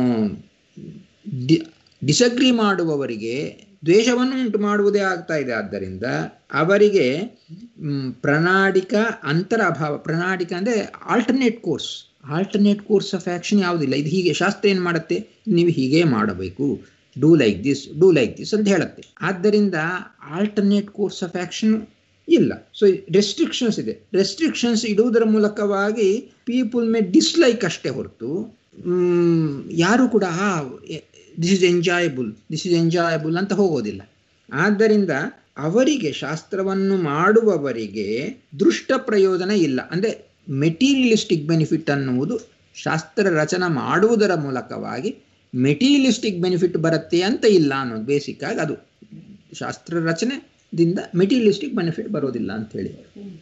ಡಿಸಗ್ರಿ ಮಾಡುವವರಿಗೆ ದ್ವೇಷವನ್ನು ಉಂಟು ಮಾಡುವುದೇ ಆಗ್ತಾ ಇದೆ ಆದ್ದರಿಂದ ಅವರಿಗೆ ಮ್, ಪ್ರಣಾಳಿಕ ಅಂತರ ಅಭಾವ ಪ್ರಣಾಳಿಕ ಅಂದರೆ alternate course alternate course of action ಯಾವುದಿಲ್ಲ ಇದು ಹೀಗೆ ಶಾಸ್ತ್ರ ಏನು ಮಾಡುತ್ತೆ ನೀವು ಹೀಗೆ ಮಾಡಬೇಕು do like this do like this ಅಂತ ಹೇಳುತ್ತೆ ಆದ್ದರಿಂದ ಆಲ್ಟರ್ನೇಟ್ ಕೋರ್ಸ್ ಆಫ್ ಆ್ಯಕ್ಷನ್ ಇಲ್ಲ ಸೊ ರೆಸ್ಟ್ರಿಕ್ಷನ್ಸ್ ಇದೆ ರೆಸ್ಟ್ರಿಕ್ಷನ್ಸ್ ಇಡುವುದರ ಮೂಲಕವಾಗಿ ಪೀಪಲ್ ಮೇ ಡಿಸ್ಲೈಕ್ ಅಷ್ಟೇ ಹೊರತು ಮ್, ಯಾರು ಕೂಡ this is enjoyable this is enjoyable ಅಂತ ಹೋಗೋದಿಲ್ಲ ಆದ್ದರಿಂದ ಅವರಿಗೆ ಶಾಸ್ತ್ರವನ್ನು ಮಾಡುವವರಿಗೆ ದೃಷ್ಟ ಪ್ರಯೋಜನ ಇಲ್ಲ ಅಂದರೆ ಮೆಟೀರಿಯಲಿಸ್ಟಿಕ್ ಬೆನಿಫಿಟ್ ಅನ್ನುವುದು ಶಾಸ್ತ್ರ ರಚನೆ ಮಾಡುವುದರ ಮೂಲಕವಾಗಿ ಮೆಟೀರಿಯಲಿಸ್ಟಿಕ್ ಬೆನಿಫಿಟ್ ಬರುತ್ತೆ ಅಂತ ಇಲ್ಲ ಅನ್ನೋದು ಬೇಸಿಕ್ ಆಗಿ ಅದು ಶಾಸ್ತ್ರ ರಚನೆದಿಂದ ಮೆಟೀರಿಯಲಿಸ್ಟಿಕ್ ಬೆನಿಫಿಟ್ ಬರೋದಿಲ್ಲ ಅಂತ ಹೇಳಿ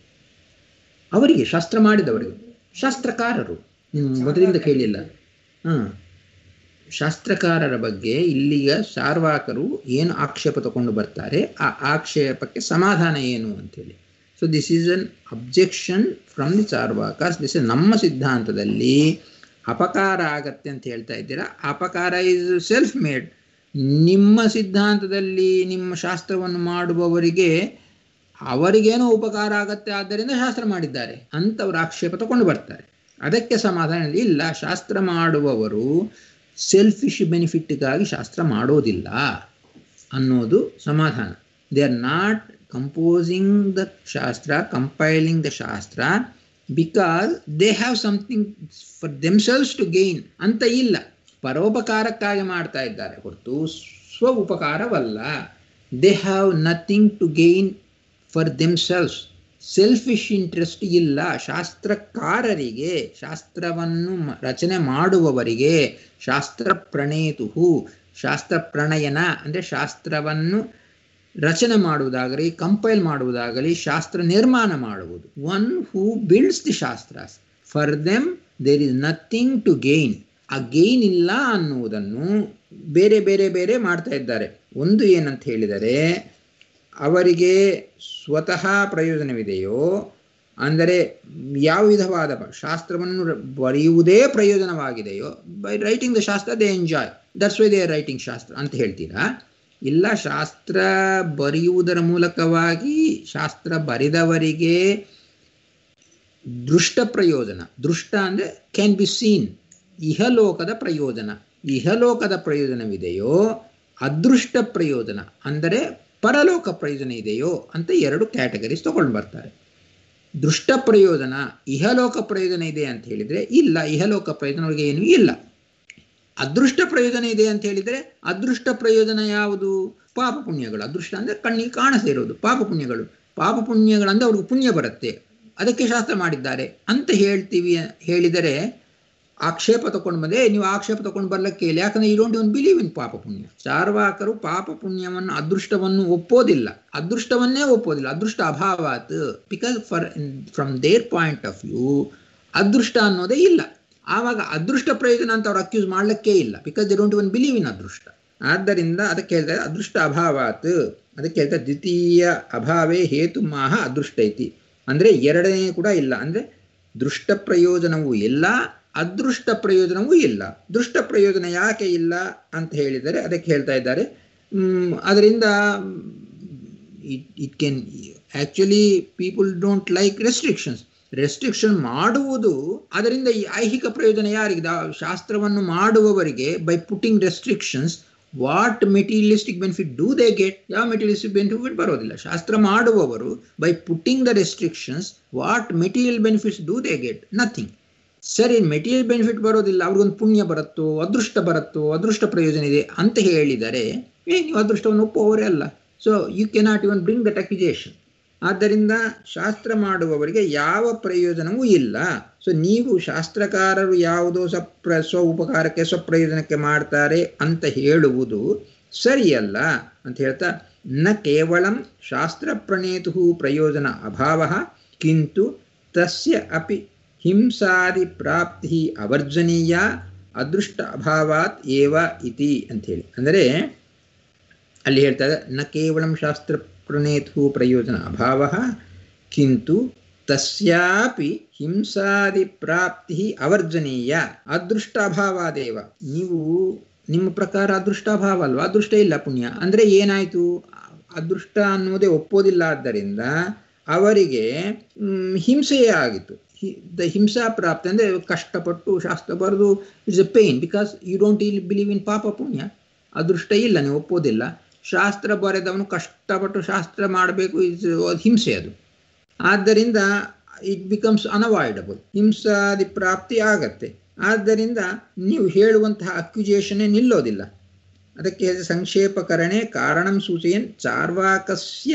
ಅವರಿಗೆ ಶಾಸ್ತ್ರ ಮಾಡಿದವರಿಗೆ ಶಾಸ್ತ್ರಕಾರರು ನೀವು ಮೊದಲಿಂದ ಕೇಳಿಲ್ಲ ಹಾಂ ಶಾಸ್ತ್ರಕಾರರ ಬಗ್ಗೆ ಇಲ್ಲಿಗ ಸಾರ್ವಾಕರು ಏನು ಆಕ್ಷೇಪ ತಗೊಂಡು ಬರ್ತಾರೆ ಆ ಆಕ್ಷೇಪಕ್ಕೆ ಸಮಾಧಾನ ಏನು ಅಂತೇಳಿ so this is an objection from the ಚಾರ್ವಾಕರ್ಸ್ ದಿಸ್ ಇಸ್ ನಮ್ಮ ಸಿದ್ಧಾಂತದಲ್ಲಿ ಅಪಕಾರ ಆಗತ್ತೆ ಅಂತ ಹೇಳ್ತಾ ಇದ್ದೀರಾ ಅಪಕಾರ ಇಸ್ ಸೆಲ್ಫ್ ಮೇಡ್ ನಿಮ್ಮ ಸಿದ್ಧಾಂತದಲ್ಲಿ ನಿಮ್ಮ ಶಾಸ್ತ್ರವನ್ನು ಮಾಡುವವರಿಗೆ ಅವರಿಗೇನೋ ಉಪಕಾರ ಆಗತ್ತೆ ಆದ್ದರಿಂದ ಶಾಸ್ತ್ರ ಮಾಡಿದ್ದಾರೆ ಅಂತ ಅವರು ಆಕ್ಷೇಪ ತಗೊಂಡು ಬರ್ತಾರೆ ಅದಕ್ಕೆ ಸಮಾಧಾನ ಇಲ್ಲ ಶಾಸ್ತ್ರ ಮಾಡುವವರು ಸೆಲ್ಫಿಶ್ ಬೆನಿಫಿಟ್ಗಾಗಿ ಶಾಸ್ತ್ರ ಮಾಡೋದಿಲ್ಲ ಅನ್ನೋದು ಸಮಾಧಾನ they are not composing the shastra compiling the shastra because they have something for themselves to gain ಅಂತ ಇಲ್ಲ ಪರೋಪಕಾರಕ್ಕಾಗಿ ಮಾಡ್ತಾ ಇದ್ದಾರೆ ಹೊರತು ಸ್ವ ಉಪಕಾರವಲ್ಲ they have nothing to gain for themselves selfish interest ಇಲ್ಲ ಶಾಸ್ತ್ರಕಾರರಿಗೆ ಶಾಸ್ತ್ರವನ್ನು ಮ- ರಚನೆ ಮಾಡುವವರಿಗೆ ಶಾಸ್ತ್ರ ಪ್ರಣೇತು ಶಾಸ್ತ್ರ ಪ್ರಣಯನ ಅಂದರೆ ಶಾಸ್ತ್ರವನ್ನು ರಚನೆ ಮಾಡುವುದಾಗಲಿ ಕಂಪೈಲ್ ಮಾಡುವುದಾಗಲಿ ಶಾಸ್ತ್ರ ನಿರ್ಮಾಣ ಮಾಡುವುದು one who builds the shastras for them there is nothing to gain ಆ ಗೇನ್ ಇಲ್ಲ ಅನ್ನುವುದನ್ನು ಬೇರೆ ಬೇರೆ ಬೇರೆ ಮಾಡ್ತಾ ಇದ್ದಾರೆ ಒಂದು ಏನಂತ ಹೇಳಿದರೆ ಅವರಿಗೆ ಸ್ವತಃ ಪ್ರಯೋಜನವಿದೆಯೋ ಅಂದರೆ ಯಾವ ವಿಧವಾದ ಬ- ಶಾಸ್ತ್ರವನ್ನು ರ- ಬರೆಯುವುದೇ ಪ್ರಯೋಜನವಾಗಿದೆಯೋ by writing the shastra they enjoy that's why they writing shastra ಅಂತ ಹೇಳ್ತೀರಾ ಇಲ್ಲ ಶಾಸ್ತ್ರ ಬರೆಯುವುದರ ಮೂಲಕವಾಗಿ ಶಾಸ್ತ್ರ ಬರೆದವರಿಗೆ ದೃಷ್ಟ ಪ್ರಯೋಜನ ದೃಷ್ಟ ಅಂದರೆ ಕ್ಯಾನ್ ಬಿ ಸೀನ್ ಇಹಲೋಕದ ಪ್ರಯೋಜನ ಇಹಲೋಕದ ಪ್ರಯೋಜನವಿದೆಯೋ ಅದೃಷ್ಟ ಪ್ರಯೋಜನ ಅಂದರೆ ಪರಲೋಕ ಪ್ರಯೋಜನ ಇದೆಯೋ ಅಂತ ಎರಡು ಕ್ಯಾಟಗರೀಸ್ ತಗೊಂಡು ಬರ್ತಾರೆ ದೃಷ್ಟ ಪ್ರಯೋಜನ ಇಹಲೋಕ ಪ್ರಯೋಜನ ಇದೆ ಅಂತ ಹೇಳಿದರೆ ಇಲ್ಲ ಇಹಲೋಕ ಪ್ರಯೋಜನ ಅವ್ರಿಗೆ ಏನೂ ಇಲ್ಲ ಅದೃಷ್ಟ ಪ್ರಯೋಜನ ಇದೆ ಅಂತ ಹೇಳಿದರೆ ಅದೃಷ್ಟ ಪ್ರಯೋಜನ ಯಾವುದು ಪಾಪ ಪುಣ್ಯಗಳು ಅದೃಷ್ಟ ಅಂದರೆ ಕಣ್ಣಿಗೆ ಕಾಣದೇ ಇರೋದು ಪಾಪ ಪುಣ್ಯಗಳು ಪಾಪ ಪುಣ್ಯಗಳಂದ್ರೆ ಅವ್ರಿಗೆ ಪುಣ್ಯ ಬರುತ್ತೆ ಅದಕ್ಕೆ ಶಾಸ್ತ್ರ ಮಾಡಿದ್ದಾರೆ ಅಂತ ಹೇಳ್ತೀವಿ ಹೇಳಿದರೆ ಆಕ್ಷೇಪ ತಗೊಂಡು ಬಂದೆ ನೀವು ಆಕ್ಷೇಪ ತಗೊಂಡು ಬರ್ಲಿಕ್ಕೆ ಇಲ್ಲ ಯಾಕಂದ್ರೆ you don't even believe in ಪಾಪ ಪುಣ್ಯ ಚಾರ್ವಾಕರು ಪಾಪ ಪುಣ್ಯವನ್ನು ಅದೃಷ್ಟವನ್ನು ಒಪ್ಪೋದಿಲ್ಲ ಅದೃಷ್ಟವನ್ನೇ ಒಪ್ಪೋದಿಲ್ಲ ಅದೃಷ್ಟ ಅಭಾವಾತ್ because for from their point of view ಅದೃಷ್ಟ ಅನ್ನೋದೇ ಇಲ್ಲ ಆವಾಗ ಅದೃಷ್ಟ ಪ್ರಯೋಜನ ಅಂತ ಅವ್ರು ಅಕ್ಯೂಸ್ ಮಾಡ್ಲಿಕ್ಕೆ ಇಲ್ಲ because they don't even believe in adrishta ಆದ್ದರಿಂದ ಅದಕ್ಕೆ ಹೇಳ್ತಾರೆ ಅದೃಷ್ಟ ಅಭಾವಾತ್ ಅದಕ್ಕೆ ಹೇಳ್ತಾರೆ ದ್ವಿತೀಯ ಅಭಾವೇ ಹೇತು ಮಾಹ ಅದೃಷ್ಟ ಐತಿ ಅಂದ್ರೆ ಎರಡನೇ ಕೂಡ ಇಲ್ಲ ಅಂದ್ರೆ ದೃಷ್ಟ ಪ್ರಯೋಜನವೂ ಇಲ್ಲ ಅದೃಷ್ಟ ಪ್ರಯೋಜನವೂ ಇಲ್ಲ ದೃಷ್ಟ ಪ್ರಯೋಜನ ಯಾಕೆ ಇಲ್ಲ ಅಂತ ಹೇಳಿದರೆ ಅದಕ್ಕೆ ಹೇಳ್ತಾ ಇದ್ದಾರೆ ಅದರಿಂದ it can actually people don't like restrictions restriction ಮಾಡುವುದು ಅದರಿಂದ ಈ ಐಹಿಕ ಪ್ರಯೋಜನ ಯಾರಿಗೆ ಶಾಸ್ತ್ರವನ್ನು ಮಾಡುವವರಿಗೆ by putting restrictions what materialistic benefit do they get ಯಾವ ಮೆಟೀರಿಯಲಿಸ್ಟಿಕ್ ಬೆನಿಫಿಟ್ ಬರೋದಿಲ್ಲ ಶಾಸ್ತ್ರ ಮಾಡುವವರು by putting the restrictions what material benefits do they get nothing ಸರಿ ಮೆಟೀರಿಯಲ್ ಬೆನಿಫಿಟ್ ಬರೋದಿಲ್ಲ ಅವ್ರಿಗೊಂದು ಪುಣ್ಯ ಬರುತ್ತೋ ಅದೃಷ್ಟ ಬರುತ್ತೋ ಅದೃಷ್ಟ ಪ್ರಯೋಜನ ಇದೆ ಅಂತ ಹೇಳಿದರೆ ಏ ನೀವು ಅದೃಷ್ಟವನ್ನು ಒಪ್ಪುವವರೇ ಅಲ್ಲ so you cannot even bring that accusation ಆದ್ದರಿಂದ ಶಾಸ್ತ್ರ ಮಾಡುವವರಿಗೆ ಯಾವ ಪ್ರಯೋಜನವೂ ಇಲ್ಲ ಸೊ ನೀವು ಶಾಸ್ತ್ರಕಾರರು ಯಾವುದೋ ಸಪ್ರ ಸ್ವ ಉಪಕಾರಕ್ಕೆ ಸ್ವಪ್ರಯೋಜನಕ್ಕೆ ಮಾಡ್ತಾರೆ ಅಂತ ಹೇಳುವುದು ಸರಿಯಲ್ಲ ಅಂತ ಹೇಳ್ತಾ ನ ಕೇವಲಂ ಶಾಸ್ತ್ರ ಪ್ರಣೇತು ಪ್ರಯೋಜನ ಅಭಾವ ಕಿಂತು ತಸ್ಯ ಅಪಿ ಹಿಂಸಾದಿ ಪ್ರಾಪ್ತಿ ಅವರ್ಜನೀಯ ಅದೃಷ್ಟ ಅಭಾವಾತ್ ಏವ ಇತಿ ಅಂಥೇಳಿ ಅಂದರೆ ಅಲ್ಲಿ ಹೇಳ್ತಾರೆ ನ ಕೇವಲಂ ಶಾಸ್ತ್ರ ಪ್ರಣೇತು ಪ್ರಯೋಜನ ಅಭಾವ ಕಿಂತು ತಸ್ಯಾಪಿ ಹಿಂಸಾದಿ ಪ್ರಾಪ್ತಿ ಅವರ್ಜನೀಯ ಅದೃಷ್ಟಾಭಾವಾದೇವ ನೀವು ನಿಮ್ಮ ಪ್ರಕಾರ ಅದೃಷ್ಟಾಭಾವ ಅಲ್ವಾ ಅದೃಷ್ಟ ಇಲ್ಲ ಪುಣ್ಯ ಅಂದ್ರೆ ಏನಾಯ್ತು ಅದೃಷ್ಟ ಅನ್ನೋದೇ ಒಪ್ಪೋದಿಲ್ಲ ಆದ್ದರಿಂದ ಅವರಿಗೆ ಹಿಂಸೆಯೇ ಆಗಿತ್ತು ದ ಹಿಂಸಾ ಪ್ರಾಪ್ತಿ ಅಂದ್ರೆ ಕಷ್ಟಪಟ್ಟು ಶಾಸ್ತ್ರ ಬರೆದು it's a pain because you don't ill believe in ಪಾಪ ಪುಣ್ಯ ಅದೃಷ್ಟ ಇಲ್ಲ ನೀವು ಒಪ್ಪೋದಿಲ್ಲ ಶಾಸ್ತ್ರ ಬರೆದವನು ಕಷ್ಟಪಟ್ಟು ಶಾಸ್ತ್ರ ಮಾಡಬೇಕು ಇಸ್ ಹಿಂಸೆ ಅದು ಆದ್ದರಿಂದ ಇಟ್ ಬಿಕಮ್ಸ್ ಅನವಾಯ್ಡಬಲ್ ಹಿಂಸಾದಿ ಪ್ರಾಪ್ತಿ ಆಗತ್ತೆ ಆದ್ದರಿಂದ ನೀವು ಹೇಳುವಂತಹ ಅಕ್ಯುಜೇಷನ್ನೇ ನಿಲ್ಲೋದಿಲ್ಲ ಅದಕ್ಕೆ ಸಂಕ್ಷೇಪಕರಣೆ ಕಾರಣಂ ಸೂಚಯನ್ ಚಾರ್ವಾಕಸ್ಯ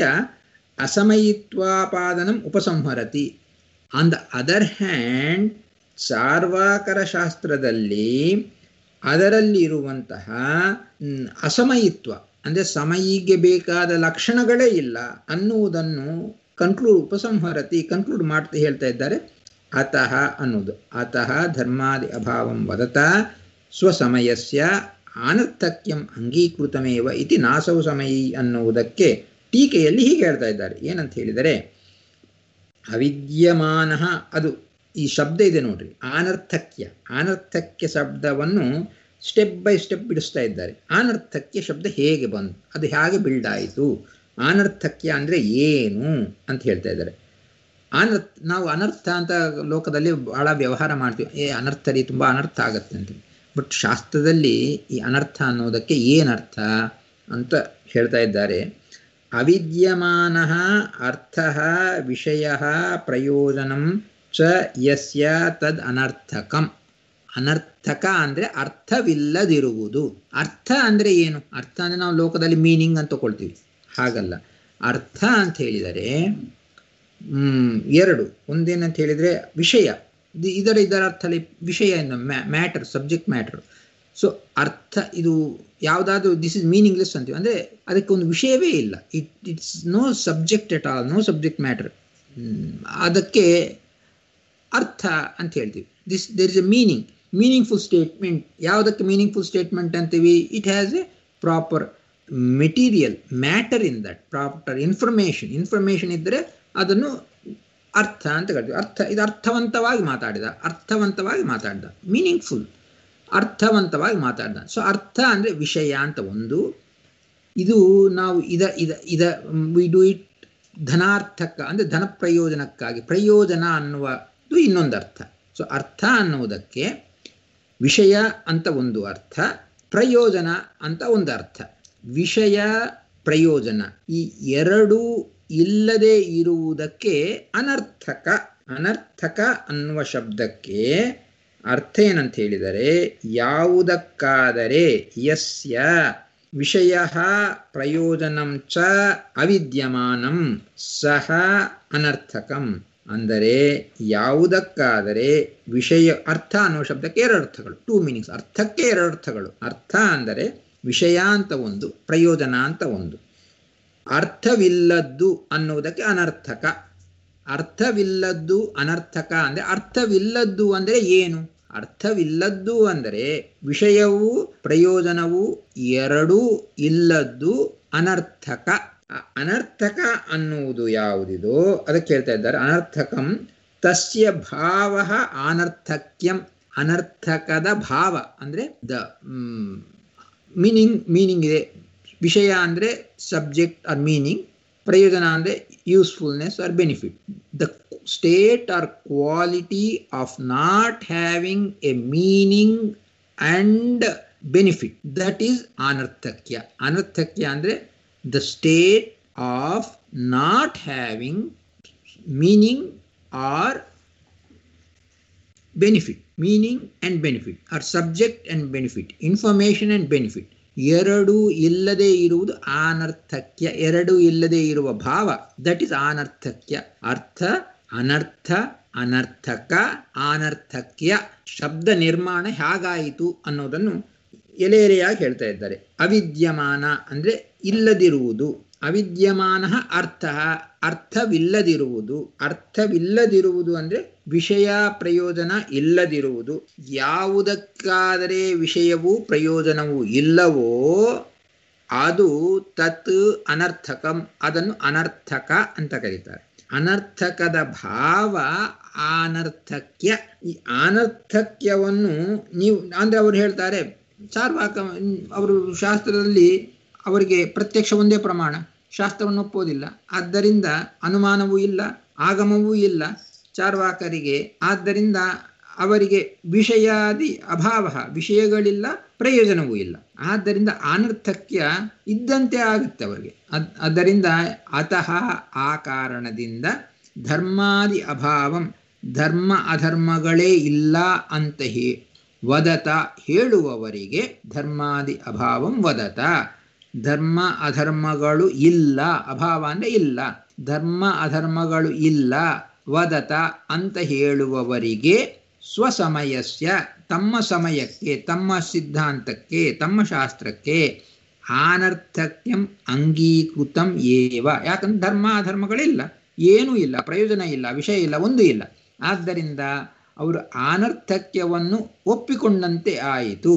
ಅಸಮಯಿತ್ವಾಪಾದನಂ ಉಪಸಂಹರತಿ ಆನ್ ದ ಅದರ್ ಹ್ಯಾಂಡ್ ಚಾರ್ವಾಕರ ಶಾಸ್ತ್ರದಲ್ಲಿ ಅದರಲ್ಲಿ ಇರುವಂತಹ ಅಸಮಯಿತ್ವ ಅಂದರೆ ಸಮಯಿಗೆ ಬೇಕಾದ ಲಕ್ಷಣಗಳೇ ಇಲ್ಲ ಅನ್ನುವುದನ್ನು ಕನ್ಕ್ಲೂಡ್ ಉಪಸಂಹರತಿ ಕನ್ಕ್ಲೂಡ್ ಮಾಡ್ತಾ ಹೇಳ್ತಾ ಇದ್ದಾರೆ ಅತಃ ಅನ್ನೋದು ಅತಃ ಧರ್ಮಾದಿ ಅಭಾವಂ ವದತ ಸ್ವಸಮಯಸ್ಯ ಆನರ್ಥಕ್ಯಂ ಅಂಗೀಕೃತಮೇವ ಇತಿ ನಾಸವು ಸಮಯಿ ಅನ್ನುವುದಕ್ಕೆ ಟೀಕೆಯಲ್ಲಿ ಹೀಗೆ ಹೇಳ್ತಾ ಇದ್ದಾರೆ ಏನಂತ ಹೇಳಿದರೆ ಅವಿದ್ಯಮಾನ ಅದು ಈ ಶಬ್ದ ಇದೆ ನೋಡ್ರಿ ಆನರ್ಥಕ್ಯ ಆನರ್ಥಕ್ಯ ಶಬ್ದವನ್ನು ಸ್ಟೆಪ್ ಬೈ ಸ್ಟೆಪ್ ಬಿಡಿಸ್ತಾ ಇದ್ದಾರೆ ಅನರ್ಥಕ್ಯ ಶಬ್ದ ಹೇಗೆ ಬಂತು ಅದು ಹೇಗೆ ಬಿಲ್ಡ್ ಆಯಿತು ಅನರ್ಥಕ್ಯ ಅಂದರೆ ಏನು ಅಂತ ಹೇಳ್ತಾ ಇದ್ದಾರೆ ಅನರ್ಥ ನಾವು ಅನರ್ಥ ಅಂತ ಲೋಕದಲ್ಲಿ ಬಹಳ ವ್ಯವಹಾರ ಮಾಡ್ತೀವಿ ಏ ಅನರ್ಥ ರೀ ತುಂಬ ಅನರ್ಥ ಆಗತ್ತೆ ಅಂತ ಬಟ್ ಶಾಸ್ತ್ರದಲ್ಲಿ ಈ ಅನರ್ಥ ಅನ್ನೋದಕ್ಕೆ ಏನರ್ಥ ಅಂತ ಹೇಳ್ತಾ ಇದ್ದಾರೆ ಅವಿದ್ಯಮಾನ ಅರ್ಥ ವಿಷಯ ಪ್ರಯೋಜನಂ ಚ ಯಸ್ಯ ತದ್ ಅನರ್ಥಕಂ ಅನರ್ಥಕ ಅಂದರೆ ಅರ್ಥವಿಲ್ಲದಿರುವುದು ಅರ್ಥ ಅಂದರೆ ಏನು ಅರ್ಥ ಅಂದರೆ ನಾವು ಲೋಕದಲ್ಲಿ ಮೀನಿಂಗ್ ಅಂತ ತಗೊಳ್ತೀವಿ ಹಾಗಲ್ಲ ಅರ್ಥ ಅಂತ ಹೇಳಿದರೆ ಎರಡು ಒಂದೇನಂತ ಹೇಳಿದರೆ ವಿಷಯ ಇದರ ಇದರ ಅರ್ಥದಲ್ಲಿ ವಿಷಯ ಮ್ಯಾಟರ್ ಸಬ್ಜೆಕ್ಟ್ ಮ್ಯಾಟರ್ ಸೊ ಅರ್ಥ ಇದು ಯಾವುದಾದ್ರೂ ದಿಸ್ ಇಸ್ ಮೀನಿಂಗ್ಲೆಸ್ ಅಂತೀವಿ ಅಂದರೆ ಅದಕ್ಕೆ ಒಂದು ವಿಷಯವೇ ಇಲ್ಲ it it's no subject at all no subject matter ಅದಕ್ಕೆ ಅರ್ಥ ಅಂತ ಹೇಳ್ತೀವಿ this there is a meaning meaningful statement ಯಾವುದಕ್ಕೆ ಮೀನಿಂಗ್ಫುಲ್ ಸ್ಟೇಟ್ಮೆಂಟ್ ಅಂತೀವಿ it has a proper material matter in that proper information information ಇದ್ದರೆ ಅದನ್ನು ಅರ್ಥ ಅಂತ ಕರಿತೀವಿ ಅರ್ಥ ಇದು ಅರ್ಥವಂತವಾಗಿ ಮಾತಾಡಿದ ಅರ್ಥವಂತವಾಗಿ ಮಾತಾಡಿದ ಮೀನಿಂಗ್ಫುಲ್ ಅರ್ಥವಂತವಾಗಿ ಮಾತಾಡಿದ ಸೊ ಅರ್ಥ ಅಂದರೆ ವಿಷಯ ಅಂತ ಒಂದು ಇದು ನಾವು ಇದ ಇದ ಇದ ವಿ ಡೂ ಇಟ್ ಧನಾರ್ಥಕ ಅಂದರೆ ಧನ ಪ್ರಯೋಜನಕ್ಕಾಗಿ ಪ್ರಯೋಜನ ಅನ್ನುವುದು ಇನ್ನೊಂದು ಅರ್ಥ ಸೊ ಅರ್ಥ ಅನ್ನುವುದಕ್ಕೆ ವಿಷಯ ಅಂತ ಒಂದು ಅರ್ಥ ಪ್ರಯೋಜನ ಅಂತ ಒಂದು ಅರ್ಥ ವಿಷಯ ಪ್ರಯೋಜನ ಈ ಎರಡು ಇಲ್ಲದೆ ಇರುವುದಕ್ಕೆ ಅನರ್ಥಕ ಅನರ್ಥಕ ಅನ್ನುವ ಶಬ್ದಕ್ಕೆ ಅರ್ಥ ಏನಂತ ಹೇಳಿದರೆ ಯಾವುದಕ್ಕಾದರೆ ಯಸ್ಯ ವಿಷಯ ಪ್ರಯೋಜನಂ ಚ ಅವಿದ್ಯಮಾನಂ ಸಹ ಅನರ್ಥಕಂ ಅಂದರೆ ಯಾವುದಕ್ಕಾದರೆ ವಿಷಯ ಅರ್ಥ ಅನ್ನುವ ಶಬ್ದಕ್ಕೆ ಎರಡು ಅರ್ಥಗಳು ಟೂ ಮೀನಿಂಗ್ಸ್ ಅರ್ಥಕ್ಕೆ ಎರಡು ಅರ್ಥಗಳು ಅರ್ಥ ಅಂದರೆ ವಿಷಯ ಅಂತ ಒಂದು ಪ್ರಯೋಜನ ಅಂತ ಒಂದು ಅರ್ಥವಿಲ್ಲದ್ದು ಅನ್ನುವುದಕ್ಕೆ ಅನರ್ಥಕ ಅರ್ಥವಿಲ್ಲದ್ದು ಅನರ್ಥಕ ಅಂದರೆ ಅರ್ಥವಿಲ್ಲದ್ದು ಅಂದರೆ ಏನು ಅರ್ಥವಿಲ್ಲದ್ದು ಅಂದರೆ ವಿಷಯವೂ ಪ್ರಯೋಜನವೂ ಎರಡೂ ಇಲ್ಲದ್ದು ಅನರ್ಥಕ ಅನರ್ಥಕ ಅನ್ನುವುದು ಯಾವುದಿದೋ ಅದಕ್ಕೆ ಹೇಳ್ತಾ ಇದ್ದಾರೆ ಅನರ್ಥಕಂ ತಸ್ಯ ಭಾವ ಅನರ್ಥಕ್ಯಂ ಅನರ್ಥಕದ ಭಾವ ಅಂದರೆ ದ ಮೀನಿಂಗ್ ಮೀನಿಂಗ್ ಇದೆ ವಿಷಯ ಅಂದರೆ ಸಬ್ಜೆಕ್ಟ್ ಆರ್ ಮೀನಿಂಗ್ ಪ್ರಯೋಜನ ಅಂದರೆ usefulness or benefit the state or quality of not having a meaning and benefit that is ಅನರ್ಥಕ್ಯ ಅನರ್ಥಕ್ಯ ಅಂದರೆ the state of not having meaning or benefit meaning and benefit or subject and benefit information and benefit ಎರಡು ಇಲ್ಲದೆ ಇರುವುದು ಅನರ್ಥಕ್ಯ ಎರಡು ಇಲ್ಲದೆ ಇರುವ ಭಾವ ದಟ್ ಇಸ್ ಅನರ್ಥಕ್ಯ ಅರ್ಥ ಅನರ್ಥ ಅನರ್ಥಕ ಅನರ್ಥಕ್ಯ ಶಬ್ದ ನಿರ್ಮಾಣ ಹೇಗಾಯಿತು ಅನ್ನೋದನ್ನು ಎಲೆ ಎಲೆಯಾಗಿ ಹೇಳ್ತಾ ಇದ್ದಾರೆ ಅವಿದ್ಯಮಾನ ಅಂದರೆ ಇಲ್ಲದಿರುವುದು ಅವಿದ್ಯಮಾನ ಅರ್ಥ ಅರ್ಥವಿಲ್ಲದಿರುವುದು ಅರ್ಥವಿಲ್ಲದಿರುವುದು ಅಂದರೆ ವಿಷಯ ಪ್ರಯೋಜನ ಇಲ್ಲದಿರುವುದು ಯಾವುದಕ್ಕಾದರೆ ವಿಷಯವೂ ಪ್ರಯೋಜನವೂ ಇಲ್ಲವೋ ಅದು ತತ್ ಅನರ್ಥಕಂ ಅದನ್ನು ಅನರ್ಥಕ ಅಂತ ಕರೀತಾರೆ ಅನರ್ಥಕದ ಭಾವ ಅನರ್ಥಕ್ಯ ಈ ಅನರ್ಥಕ್ಯವನ್ನು ನೀವು ಅಂದರೆ ಅವರು ಹೇಳ್ತಾರೆ ಚಾರ್ವಾಕ ಅವರು ಶಾಸ್ತ್ರದಲ್ಲಿ ಅವರಿಗೆ ಪ್ರತ್ಯಕ್ಷ ಒಂದೇ ಪ್ರಮಾಣ ಶಾಸ್ತ್ರವನ್ನು ಒಪ್ಪೋದಿಲ್ಲ ಆದ್ದರಿಂದ ಅನುಮಾನವೂ ಇಲ್ಲ ಆಗಮವೂ ಇಲ್ಲ ಚಾರ್ವಾಕರಿಗೆ ಆದ್ದರಿಂದ ಅವರಿಗೆ ವಿಷಯಾದಿ ಅಭಾವ ವಿಷಯಗಳಿಲ್ಲ ಪ್ರಯೋಜನವೂ ಇಲ್ಲ ಆದ್ದರಿಂದ ಅನರ್ಥಕ್ಯ ಇದ್ದಂತೆ ಆಗುತ್ತೆ ಅವರಿಗೆ ಅದ್ ಆದ್ದರಿಂದ ಅತಃ ಆ ಕಾರಣದಿಂದ ಧರ್ಮಾದಿ ಅಭಾವಂ ಧರ್ಮ ಅಧರ್ಮಗಳೇ ಇಲ್ಲ ಅಂತ ಹೇ ವದತ ಹೇಳುವವರಿಗೆ ಧರ್ಮಾದಿ ಅಭಾವಂ ವದತ ಧರ್ಮ ಅಧರ್ಮಗಳು ಇಲ್ಲ ಅಭಾವ ಅಂದರೆ ಇಲ್ಲ ಧರ್ಮ ಅಧರ್ಮಗಳು ಇಲ್ಲ ವದತ ಅಂತ ಹೇಳುವವರಿಗೆ ಸ್ವಸಮಯಸ್ಯ ತಮ್ಮ ಸಮಯಕ್ಕೆ ತಮ್ಮ ಸಿದ್ಧಾಂತಕ್ಕೆ ತಮ್ಮ ಶಾಸ್ತ್ರಕ್ಕೆ ಅನರ್ಥಕ್ಯಂ ಅಂಗೀಕೃತಂ ಏವ ಯಾಕಂದ್ರೆ ಧರ್ಮ ಅಧರ್ಮಗಳಿಲ್ಲ ಏನೂ ಇಲ್ಲ ಪ್ರಯೋಜನ ಇಲ್ಲ ವಿಷಯ ಇಲ್ಲ ಒಂದು ಇಲ್ಲ ಆದ್ದರಿಂದ ಅವರು ಅನರ್ಥಕ್ಯವನ್ನು ಒಪ್ಪಿಕೊಂಡಂತೆ ಆಯಿತು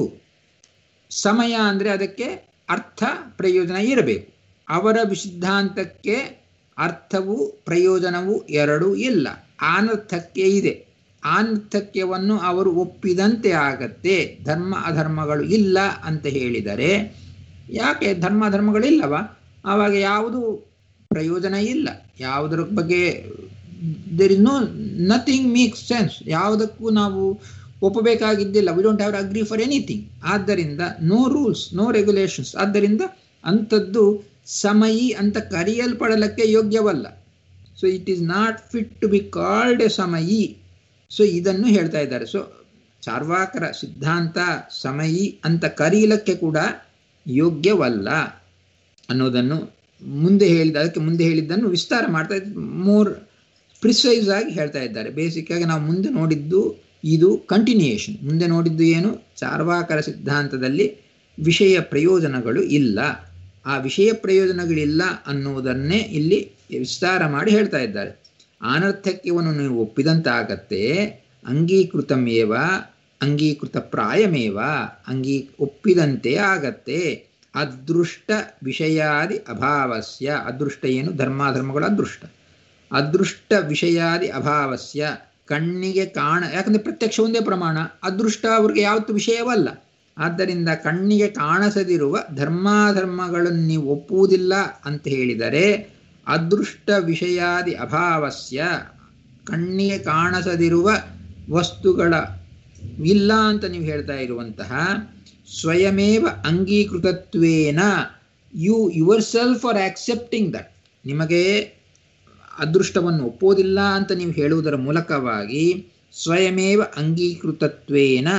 ಸಮಯ ಅಂದರೆ ಅದಕ್ಕೆ ಅರ್ಥ ಪ್ರಯೋಜನ ಇರಬೇಕು ಅವರ ಸಿದ್ಧಾಂತಕ್ಕೆ ಅರ್ಥವು ಪ್ರಯೋಜನವು ಎರಡೂ ಇಲ್ಲ ಅನರ್ಥಕ್ಕೆ ಇದೆ ಅನರ್ಥಕ್ಯವನ್ನು ಅವರು ಒಪ್ಪಿದಂತೆ ಆಗತ್ತೆ ಧರ್ಮ ಅಧರ್ಮಗಳು ಇಲ್ಲ ಅಂತ ಹೇಳಿದರೆ ಯಾಕೆ ಧರ್ಮ ಅಧರ್ಮಗಳಿಲ್ಲವ ಆವಾಗ ಯಾವುದು ಪ್ರಯೋಜನ ಇಲ್ಲ ಯಾವುದರ ಬಗ್ಗೆ there is no nothing makes sense ಯಾವುದಕ್ಕೂ ನಾವು ಒಪ್ಪಬೇಕಾಗಿದ್ದಿಲ್ಲ we don't have agree for anything ಆದ್ದರಿಂದ ನೋ ರೂಲ್ಸ್ ನೋ ರೆಗ್ಯುಲೇಷನ್ಸ್ ಆದ್ದರಿಂದ ಅಂಥದ್ದು ಸಮಯಿ ಅಂತ ಕರೆಯಲ್ಪಡಲಕ್ಕೆ ಯೋಗ್ಯವಲ್ಲ so it is not fit to be called a samayi so ಇದನ್ನು ಹೇಳ್ತಾ ಇದ್ದಾರೆ ಸೊ ಚಾರ್ವಾಕರ ಸಿದ್ಧಾಂತ ಸಮಯಿ ಅಂತ ಕರೀಲಕ್ಕೆ ಕೂಡ ಯೋಗ್ಯವಲ್ಲ ಅನ್ನೋದನ್ನು ಮುಂದೆ ಹೇಳಿದ ಅದಕ್ಕೆ ಮುಂದೆ ಹೇಳಿದ್ದನ್ನು ವಿಸ್ತಾರ ಮಾಡ್ತಾ ಮೋರ್ ಪ್ರಿಸೈಸ್ ಆಗಿ ಹೇಳ್ತಾ ಇದ್ದಾರೆ ಬೇಸಿಕ್ ಆಗಿ ನಾವು ಮುಂದೆ ನೋಡಿದ್ದು ಇದು ಕಂಟಿನ್ಯೂಯೇಷನ್ ಮುಂದೆ ನೋಡಿದ್ದು ಏನು ಚಾರ್ವಾಕರ ಸಿದ್ಧಾಂತದಲ್ಲಿ ವಿಷಯ ಪ್ರಯೋಜನಗಳು ಇಲ್ಲ ಆ ವಿಷಯ ಪ್ರಯೋಜನಗಳಿಲ್ಲ ಅನ್ನುವುದನ್ನೇ ಇಲ್ಲಿ ವಿಸ್ತಾರ ಮಾಡಿ ಹೇಳ್ತಾ ಇದ್ದಾರೆ ಅನರ್ಥಕ್ಯವನ್ನು ನೀವು ಒಪ್ಪಿದಂತಾಗತ್ತೆ ಅಂಗೀಕೃತಮೇವ ಅಂಗೀಕೃತ ಪ್ರಾಯಮೇವ ಅಂಗೀ ಒಪ್ಪಿದಂತೆ ಆಗತ್ತೆ ಅದೃಷ್ಟ ವಿಷಯಾದಿ ಅಭಾವಸ್ಯ ಅದೃಷ್ಟ ಏನು ಧರ್ಮಾಧರ್ಮಗಳು ಅದೃಷ್ಟ ಅದೃಷ್ಟ ವಿಷಯಾದಿ ಅಭಾವಸ್ಯ ಕಣ್ಣಿಗೆ ಕಾಣ ಯಾಕಂದ್ರೆ ಪ್ರತ್ಯಕ್ಷ ಒಂದೇ ಪ್ರಮಾಣ ಅದೃಷ್ಟ ಅವ್ರಿಗೆ ಯಾವತ್ತು ವಿಷಯವಲ್ಲ ಆದ್ದರಿಂದ ಕಣ್ಣಿಗೆ ಕಾಣಿಸದಿರುವ ಧರ್ಮಾಧರ್ಮಗಳನ್ನು ನೀವು ಒಪ್ಪುವುದಿಲ್ಲ ಅಂತ ಹೇಳಿದರೆ ಅದೃಷ್ಟ ವಿಷಯಾದಿ ಅಭಾವಸ್ಯ ಕಣ್ಣಿಗೆ ಕಾಣಿಸದಿರುವ ವಸ್ತುಗಳ ಇಲ್ಲ ಅಂತ ನೀವು ಹೇಳ್ತಾ ಇರುವಂತಹ ಸ್ವಯಮೇವ ಅಂಗೀಕೃತತ್ವೇನ you your self are accepting that ನಿಮಗೆ ಅದೃಷ್ಟವನ್ನು ಒಪ್ಪೋದಿಲ್ಲ ಅಂತ ನೀವು ಹೇಳುವುದರ ಮೂಲಕವಾಗಿ ಸ್ವಯಮೇವ ಅಂಗೀಕೃತತ್ವೇನ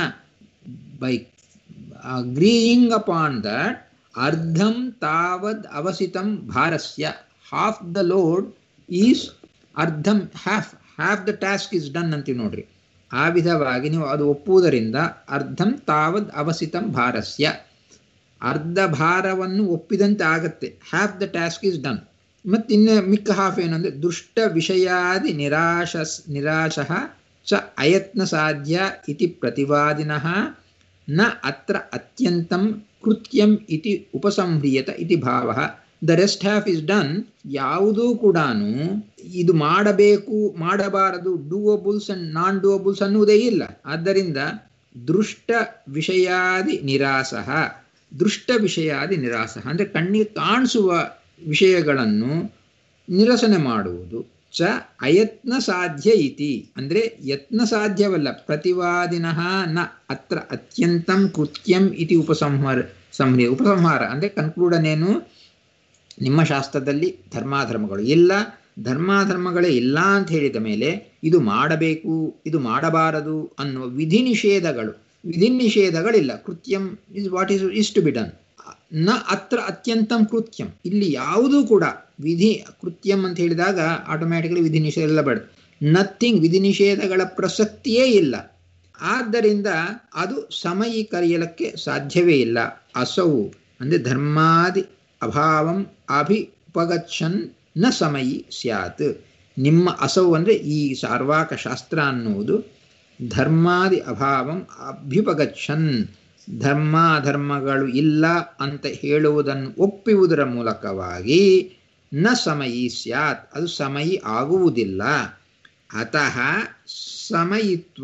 ಬೈ ಅಗ್ರೀಯಿಂಗ್ ಅಪಾನ್ ದಟ್ ಅರ್ಧಂ ತಾವದ್ ಅವಸಿತಂ ಭಾರಸ್ಯ ಹಾಫ್ ದ ಲೋಡ್ ಈಸ್ ಅರ್ಧಂ half have the task is done ಅಂತೀವಿ ನೋಡ್ರಿ ಆ ವಿಧವಾಗಿ ನೀವು ಅದು ಒಪ್ಪುವುದರಿಂದ ಅರ್ಧಂ ತಾವದ್ ಅವಸಿತಂ ಭಾರಸ್ಯ ಅರ್ಧ ಭಾರವನ್ನು ಒಪ್ಪಿದಂತೆ ಆಗತ್ತೆ have the task is done ಮತ್ತು ಇನ್ನು ಮಿಕ್ಕ ಹಾಫ್ ಏನಂದರೆ ದುಷ್ಟ ವಿಷಯಾದಿ ನಿರಾಶ ನಿರಾಶಃ ಚ ಅಯತ್ನ ಸಾಧ್ಯ ಇತಿ ಪ್ರತಿವಾದಿನಃ ನ ಅತ್ರ ಅತ್ಯಂತಂ ಕೃತ್ಯಂ ಇತಿ ಉಪಸಂಹ್ರಿಯತ ಇತಿ ಭಾವ the rest half is done ಯಾವುದೂ ಕೂಡ ಇದು ಮಾಡಬೇಕು ಮಾಡಬಾರದು ಡೂವಬುಲ್ಸ್ ಅಂಡ್ ನಾನ್ ಡೂವಬುಲ್ಸ್ ಅನ್ನುವುದೇ ಇಲ್ಲ ಆದ್ದರಿಂದ ದೃಷ್ಟ ವಿಷಯಾದಿ ನಿರಾಸಃ ದೃಷ್ಟ ವಿಷಯಾದಿ ನಿರಾಸ ಅಂದರೆ ಕಣ್ಣಿಗೆ ಕಾಣಿಸುವ ವಿಷಯಗಳನ್ನು ನಿರಸನೆ ಮಾಡುವುದು ಚ ಅಯತ್ನ ಸಾಧ್ಯ ಇತಿ ಅಂದರೆ ಯತ್ನ ಸಾಧ್ಯವಲ್ಲ ಪ್ರತಿವಾದಿನಃ ನ ಅತ್ರ ಅತ್ಯಂತಂ ಕೃತ್ಯಂ ಇತಿ ಉಪಸಂಹಾರ ಸಂಹ್ರಿ ಉಪಸಂಹಾರ ಅಂದರೆ ಕನ್ಕ್ಲೂಡನೇನು ನಿಮ್ಮ ಶಾಸ್ತ್ರದಲ್ಲಿ ಧರ್ಮಾಧರ್ಮಗಳು ಇಲ್ಲ ಧರ್ಮಾಧರ್ಮಗಳೇ ಇಲ್ಲ ಅಂತ ಹೇಳಿದ ಮೇಲೆ ಇದು ಮಾಡಬೇಕು ಇದು ಮಾಡಬಾರದು ಅನ್ನುವ ವಿಧಿ ನಿಷೇಧಗಳು ವಿಧಿ ನಿಷೇಧಗಳಿಲ್ಲ ಕೃತ್ಯಂ is what is is to be done ನ ಅತ್ರ ಅತ್ಯಂತಂ ಕೃತ್ಯಂ ಇಲ್ಲಿ ಯಾವುದೂ ಕೂಡ ವಿಧಿ ಕೃತ್ಯಂ ಅಂತ ಹೇಳಿದಾಗ ಆಟೋಮ್ಯಾಟಿಕಲಿ ವಿಧಿ ನಿಷೇಧ ಎಲ್ಲ ಬೇಡ ನಥಿಂಗ್ ವಿಧಿ ನಿಷೇಧಗಳ ಪ್ರಸಕ್ತಿಯೇ ಇಲ್ಲ ಆದ್ದರಿಂದ ಅದು ಸಮಯಿ ಕರೆಯಲಕ್ಕೆ ಸಾಧ್ಯವೇ ಇಲ್ಲ ಅಸವು ಅಂದರೆ ಧರ್ಮಾದಿ ಅಭಾವಂ ಅಭಿ ಉಪಗಚ್ಚನ್ ನ ಸಮಯಿ ಸ್ಯಾತ್ ನಿಮ್ಮ ಅಸವು ಅಂದರೆ ಈ ಸಾರ್ವಾಕ ಶಾಸ್ತ್ರ ಅನ್ನುವುದು ಧರ್ಮಾದಿ ಅಭಾವಂ ಅಭ್ಯುಪಗಚ್ಚನ್ ಧರ್ಮಾಧರ್ಮಗಳು ಇಲ್ಲ ಅಂತ ಹೇಳುವುದನ್ನು ಒಪ್ಪುವುದರ ಮೂಲಕವಾಗಿ ನ ಸಮಯಿ ಸ್ಯಾತ್ ಅದು ಸಮಯಿ ಆಗುವುದಿಲ್ಲ ಅತಃ ಸಮಯಿತ್ವ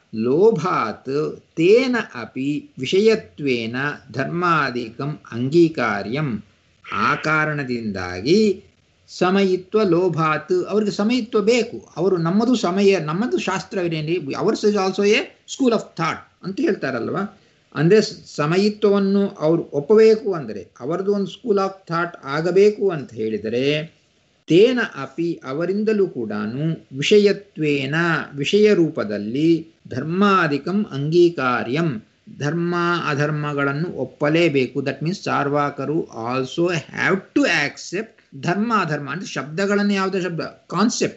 ಲೋಭಾತ್ ತೇನ ಅಪಿ ವಿಷಯತ್ವೇನ ಧರ್ಮಾದಿಕಂ ಅಂಗೀಕಾರ್ಯಂ ಆ ಕಾರಣದಿಂದಾಗಿ ಸಮಯಿತ್ವ ಲೋಭಾತ್ ಅವ್ರಿಗೆ ಸಮಯಿತ್ವ ಬೇಕು ಅವರು ನಮ್ಮದು ಸಮಯ ನಮ್ಮದು ಶಾಸ್ತ್ರವೇನೇನ್ರಿ ours is also a school of thought ಅಂತ ಹೇಳ್ತಾರಲ್ವ ಅಂದರೆ ಸಮಯಿತ್ವವನ್ನು ಅವರು ಒಪ್ಪಬೇಕು ಅಂದರೆ ಅವರದು ಒಂದು ಸ್ಕೂಲ್ ಆಫ್ ಥಾಟ್ ಆಗಬೇಕು ಅಂತ ಹೇಳಿದರೆ ತೇನ ಅಪಿ ಅವರಿಂದಲೂ ಕೂಡ ವಿಷಯತ್ವೇನ ವಿಷಯ ರೂಪದಲ್ಲಿ ಧರ್ಮಾಧಿಕಂ ಅಂಗೀಕಾರ್ಯಂ ಧರ್ಮ ಅಧರ್ಮಗಳನ್ನು ಒಪ್ಪಲೇಬೇಕು ದಟ್ ಮೀನ್ಸ್ ಚಾರ್ವಾಕರು also have to accept dharma adharma ಅಂದರೆ ಶಬ್ದಗಳನ್ನು ಯಾವುದೇ ಶಬ್ದ concept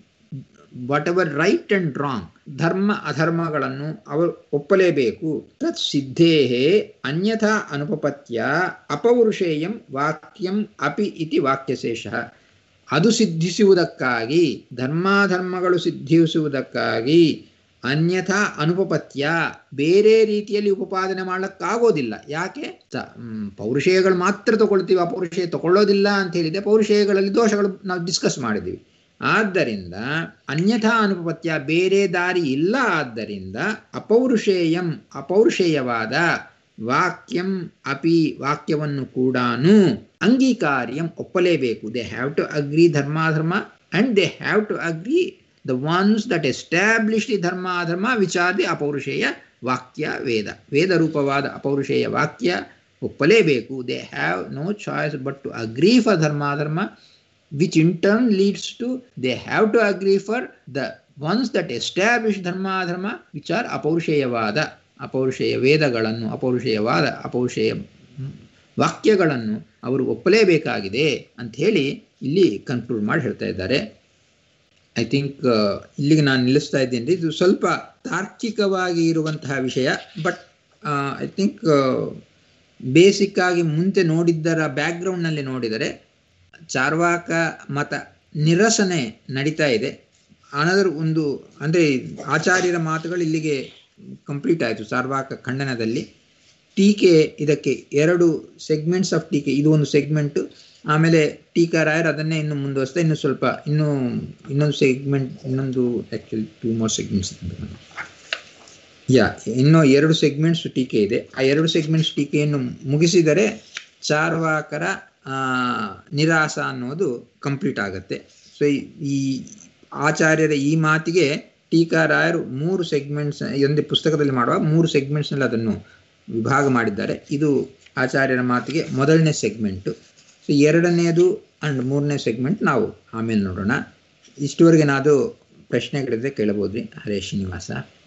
whatever right and wrong ಧರ್ಮ ಅಧರ್ಮಗಳನ್ನು ಅವರು ಒಪ್ಪಲೇಬೇಕು ತತ್ ಸಿದ್ಧೇ ಅನ್ಯಥಾ ಅನುಪಪತ್ಯ ಅಪೌರುಷೇಯಂ ವಾಕ್ಯಂ ಅಪಿ ಇತಿ ವಾಕ್ಯಶೇಷ ಅದು ಸಿದ್ಧಿಸುವುದಕ್ಕಾಗಿ ಧರ್ಮಾಧರ್ಮಗಳು ಸಿದ್ಧಿಸುವುದಕ್ಕಾಗಿ ಅನ್ಯಥಾ ಅನುಪಪತ್ಯ ಬೇರೆ ರೀತಿಯಲ್ಲಿ ಉಪಪಾದನೆ ಮಾಡಲಿಕ್ಕಾಗೋದಿಲ್ಲ ಯಾಕೆ ಪೌರುಷೇಯಗಳು ಮಾತ್ರ ತಗೊಳ್ತೀವಿ ಅಪೌರುಷೇಯ ತಗೊಳ್ಳೋದಿಲ್ಲ ಅಂತ ಹೇಳಿದೆ ಪೌರುಷೇಯಗಳಲ್ಲಿ ದೋಷಗಳು ನಾವು ಡಿಸ್ಕಸ್ ಮಾಡಿದ್ದೀವಿ ಆದ್ದರಿಂದ ಅನ್ಯಥಾ ಅನುಪಪತ್ಯ ಬೇರೆ ದಾರಿ ಇಲ್ಲ ಆದ್ದರಿಂದ ಅಪೌರುಷೇಯಂ ಅಪೌರುಷೇಯವಾದ ವಾಕ್ಯಂ ಅಪಿ ವಾಕ್ಯವನ್ನು ಕೂಡ ಅಂಗೀಕಾರ್ಯಂ ಒಪ್ಪಲೇಬೇಕು ದೇ ಹ್ಯಾವ್ ಟು ಅಗ್ರಿ ಧರ್ಮಾಧರ್ಮ and they have to agree the ones that establish the ಧರ್ಮಾಧರ್ಮ ವಿಚಾರ ದಿ ಅಪೌರುಷೇಯ ವಾಕ್ಯ ವೇದ ವೇದ ರೂಪವಾದ ಅಪೌರುಷೇಯ ವಾಕ್ಯ ಒಪ್ಪಲೇಬೇಕು they have no choice but to agree for ಧರ್ಮಾಧರ್ಮ which in turn leads to they have to agree for the ones that establish dharma dharma which are ಅಪೌರುಷೇಯವಾದ ಅಪೌರುಷೇಯ ವೇದಗಳನ್ನು ಅಪೌರುಷೇಯವಾದ ಅಪೌರುಷೇಯ ವಾಕ್ಯಗಳನ್ನು ಅವರು ಒಪ್ಪಲೇಬೇಕಾಗಿದೆ ಅಂತ ಹೇಳಿ ಇಲ್ಲಿ ಕನ್ಕ್ಲೂಡ್ ಮಾಡಿ ಹೇಳ್ತಾ ಇದ್ದಾರೆ ಐ ಥಿಂಕ್ ಇಲ್ಲಿಗೆ ನಾನು ನಿಲ್ಲಿಸ್ತಾ ಇದ್ದೇನೆ ಇದು ಸ್ವಲ್ಪ ತಾರ್ಕಿಕವಾಗಿ ಇರುವಂತಹ ವಿಷಯ ಬಟ್ ಐ ಥಿಂಕ್ ಬೇಸಿಕ್ ಆಗಿ ಮುಂಚೆ ನೋಡಿದ್ದರ ಬ್ಯಾಕ್ಗ್ರೌಂಡ್ನಲ್ಲಿ ನೋಡಿದರೆ ಚಾರ್ವಾಕ ಮತ ನಿರಸನೆ ನಡೀತಾ ಇದೆ ಅನದರ್ ಒಂದು ಅಂದರೆ ಆಚಾರ್ಯರ ಮಾತುಗಳು ಇಲ್ಲಿಗೆ ಕಂಪ್ಲೀಟ್ ಆಯಿತು ಚಾರ್ವಾಕ ಖಂಡನದಲ್ಲಿ ಟೀಕೆ ಇದಕ್ಕೆ ಎರಡು ಸೆಗ್ಮೆಂಟ್ಸ್ ಆಫ್ ಟೀಕೆ ಇದು ಒಂದು ಸೆಗ್ಮೆಂಟು ಆಮೇಲೆ ಟೀಕಾರಾಯರ್ ಅದನ್ನೇ ಇನ್ನು ಮುಂದುವರಿಸ್ತಾ ಇನ್ನು ಸ್ವಲ್ಪ ಇನ್ನೂ ಇನ್ನೊಂದು ಸೆಗ್ಮೆಂಟ್ ಇನ್ನೊಂದು ಆ್ಯಕ್ಚುಲಿ ಟೂ ಮೋರ್ ಸೆಗ್ಮೆಂಟ್ಸ್ ಯಾ ಇನ್ನೂ ಎರಡು ಸೆಗ್ಮೆಂಟ್ಸ್ ಟೀಕೆ ಇದೆ ಆ ಎರಡು ಸೆಗ್ಮೆಂಟ್ಸ್ ಟೀಕೆಯನ್ನು ಮುಗಿಸಿದರೆ ಚಾರ್ವಾಕರ ನಿರಾಸ ಅನ್ನೋದು ಕಂಪ್ಲೀಟ್ ಆಗುತ್ತೆ ಸೊ ಈ ಆಚಾರ್ಯರ ಈ ಮಾತಿಗೆ ಟೀಕಾರಾಯರು ಮೂರು ಸೆಗ್ಮೆಂಟ್ಸ್ ಒಂದು ಪುಸ್ತಕದಲ್ಲಿ ಮಾಡುವ ಮೂರು ಸೆಗ್ಮೆಂಟ್ಸ್ನಲ್ಲಿ ಅದನ್ನು ವಿಭಾಗ ಮಾಡಿದ್ದಾರೆ ಇದು ಆಚಾರ್ಯರ ಮಾತಿಗೆ ಮೊದಲನೇ ಸೆಗ್ಮೆಂಟು ಸೊ ಎರಡನೇದು ಆ್ಯಂಡ್ ಮೂರನೇ ಸೆಗ್ಮೆಂಟ್ ನಾವು ಆಮೇಲೆ ನೋಡೋಣ ಇಷ್ಟುವರೆಗೆ ನಾದು ಪ್ರಶ್ನೆಗಳಿದ್ರೆ ಕೇಳಬಹುದ್ರಿ ಹರೇ ಶ್ರೀನಿವಾಸ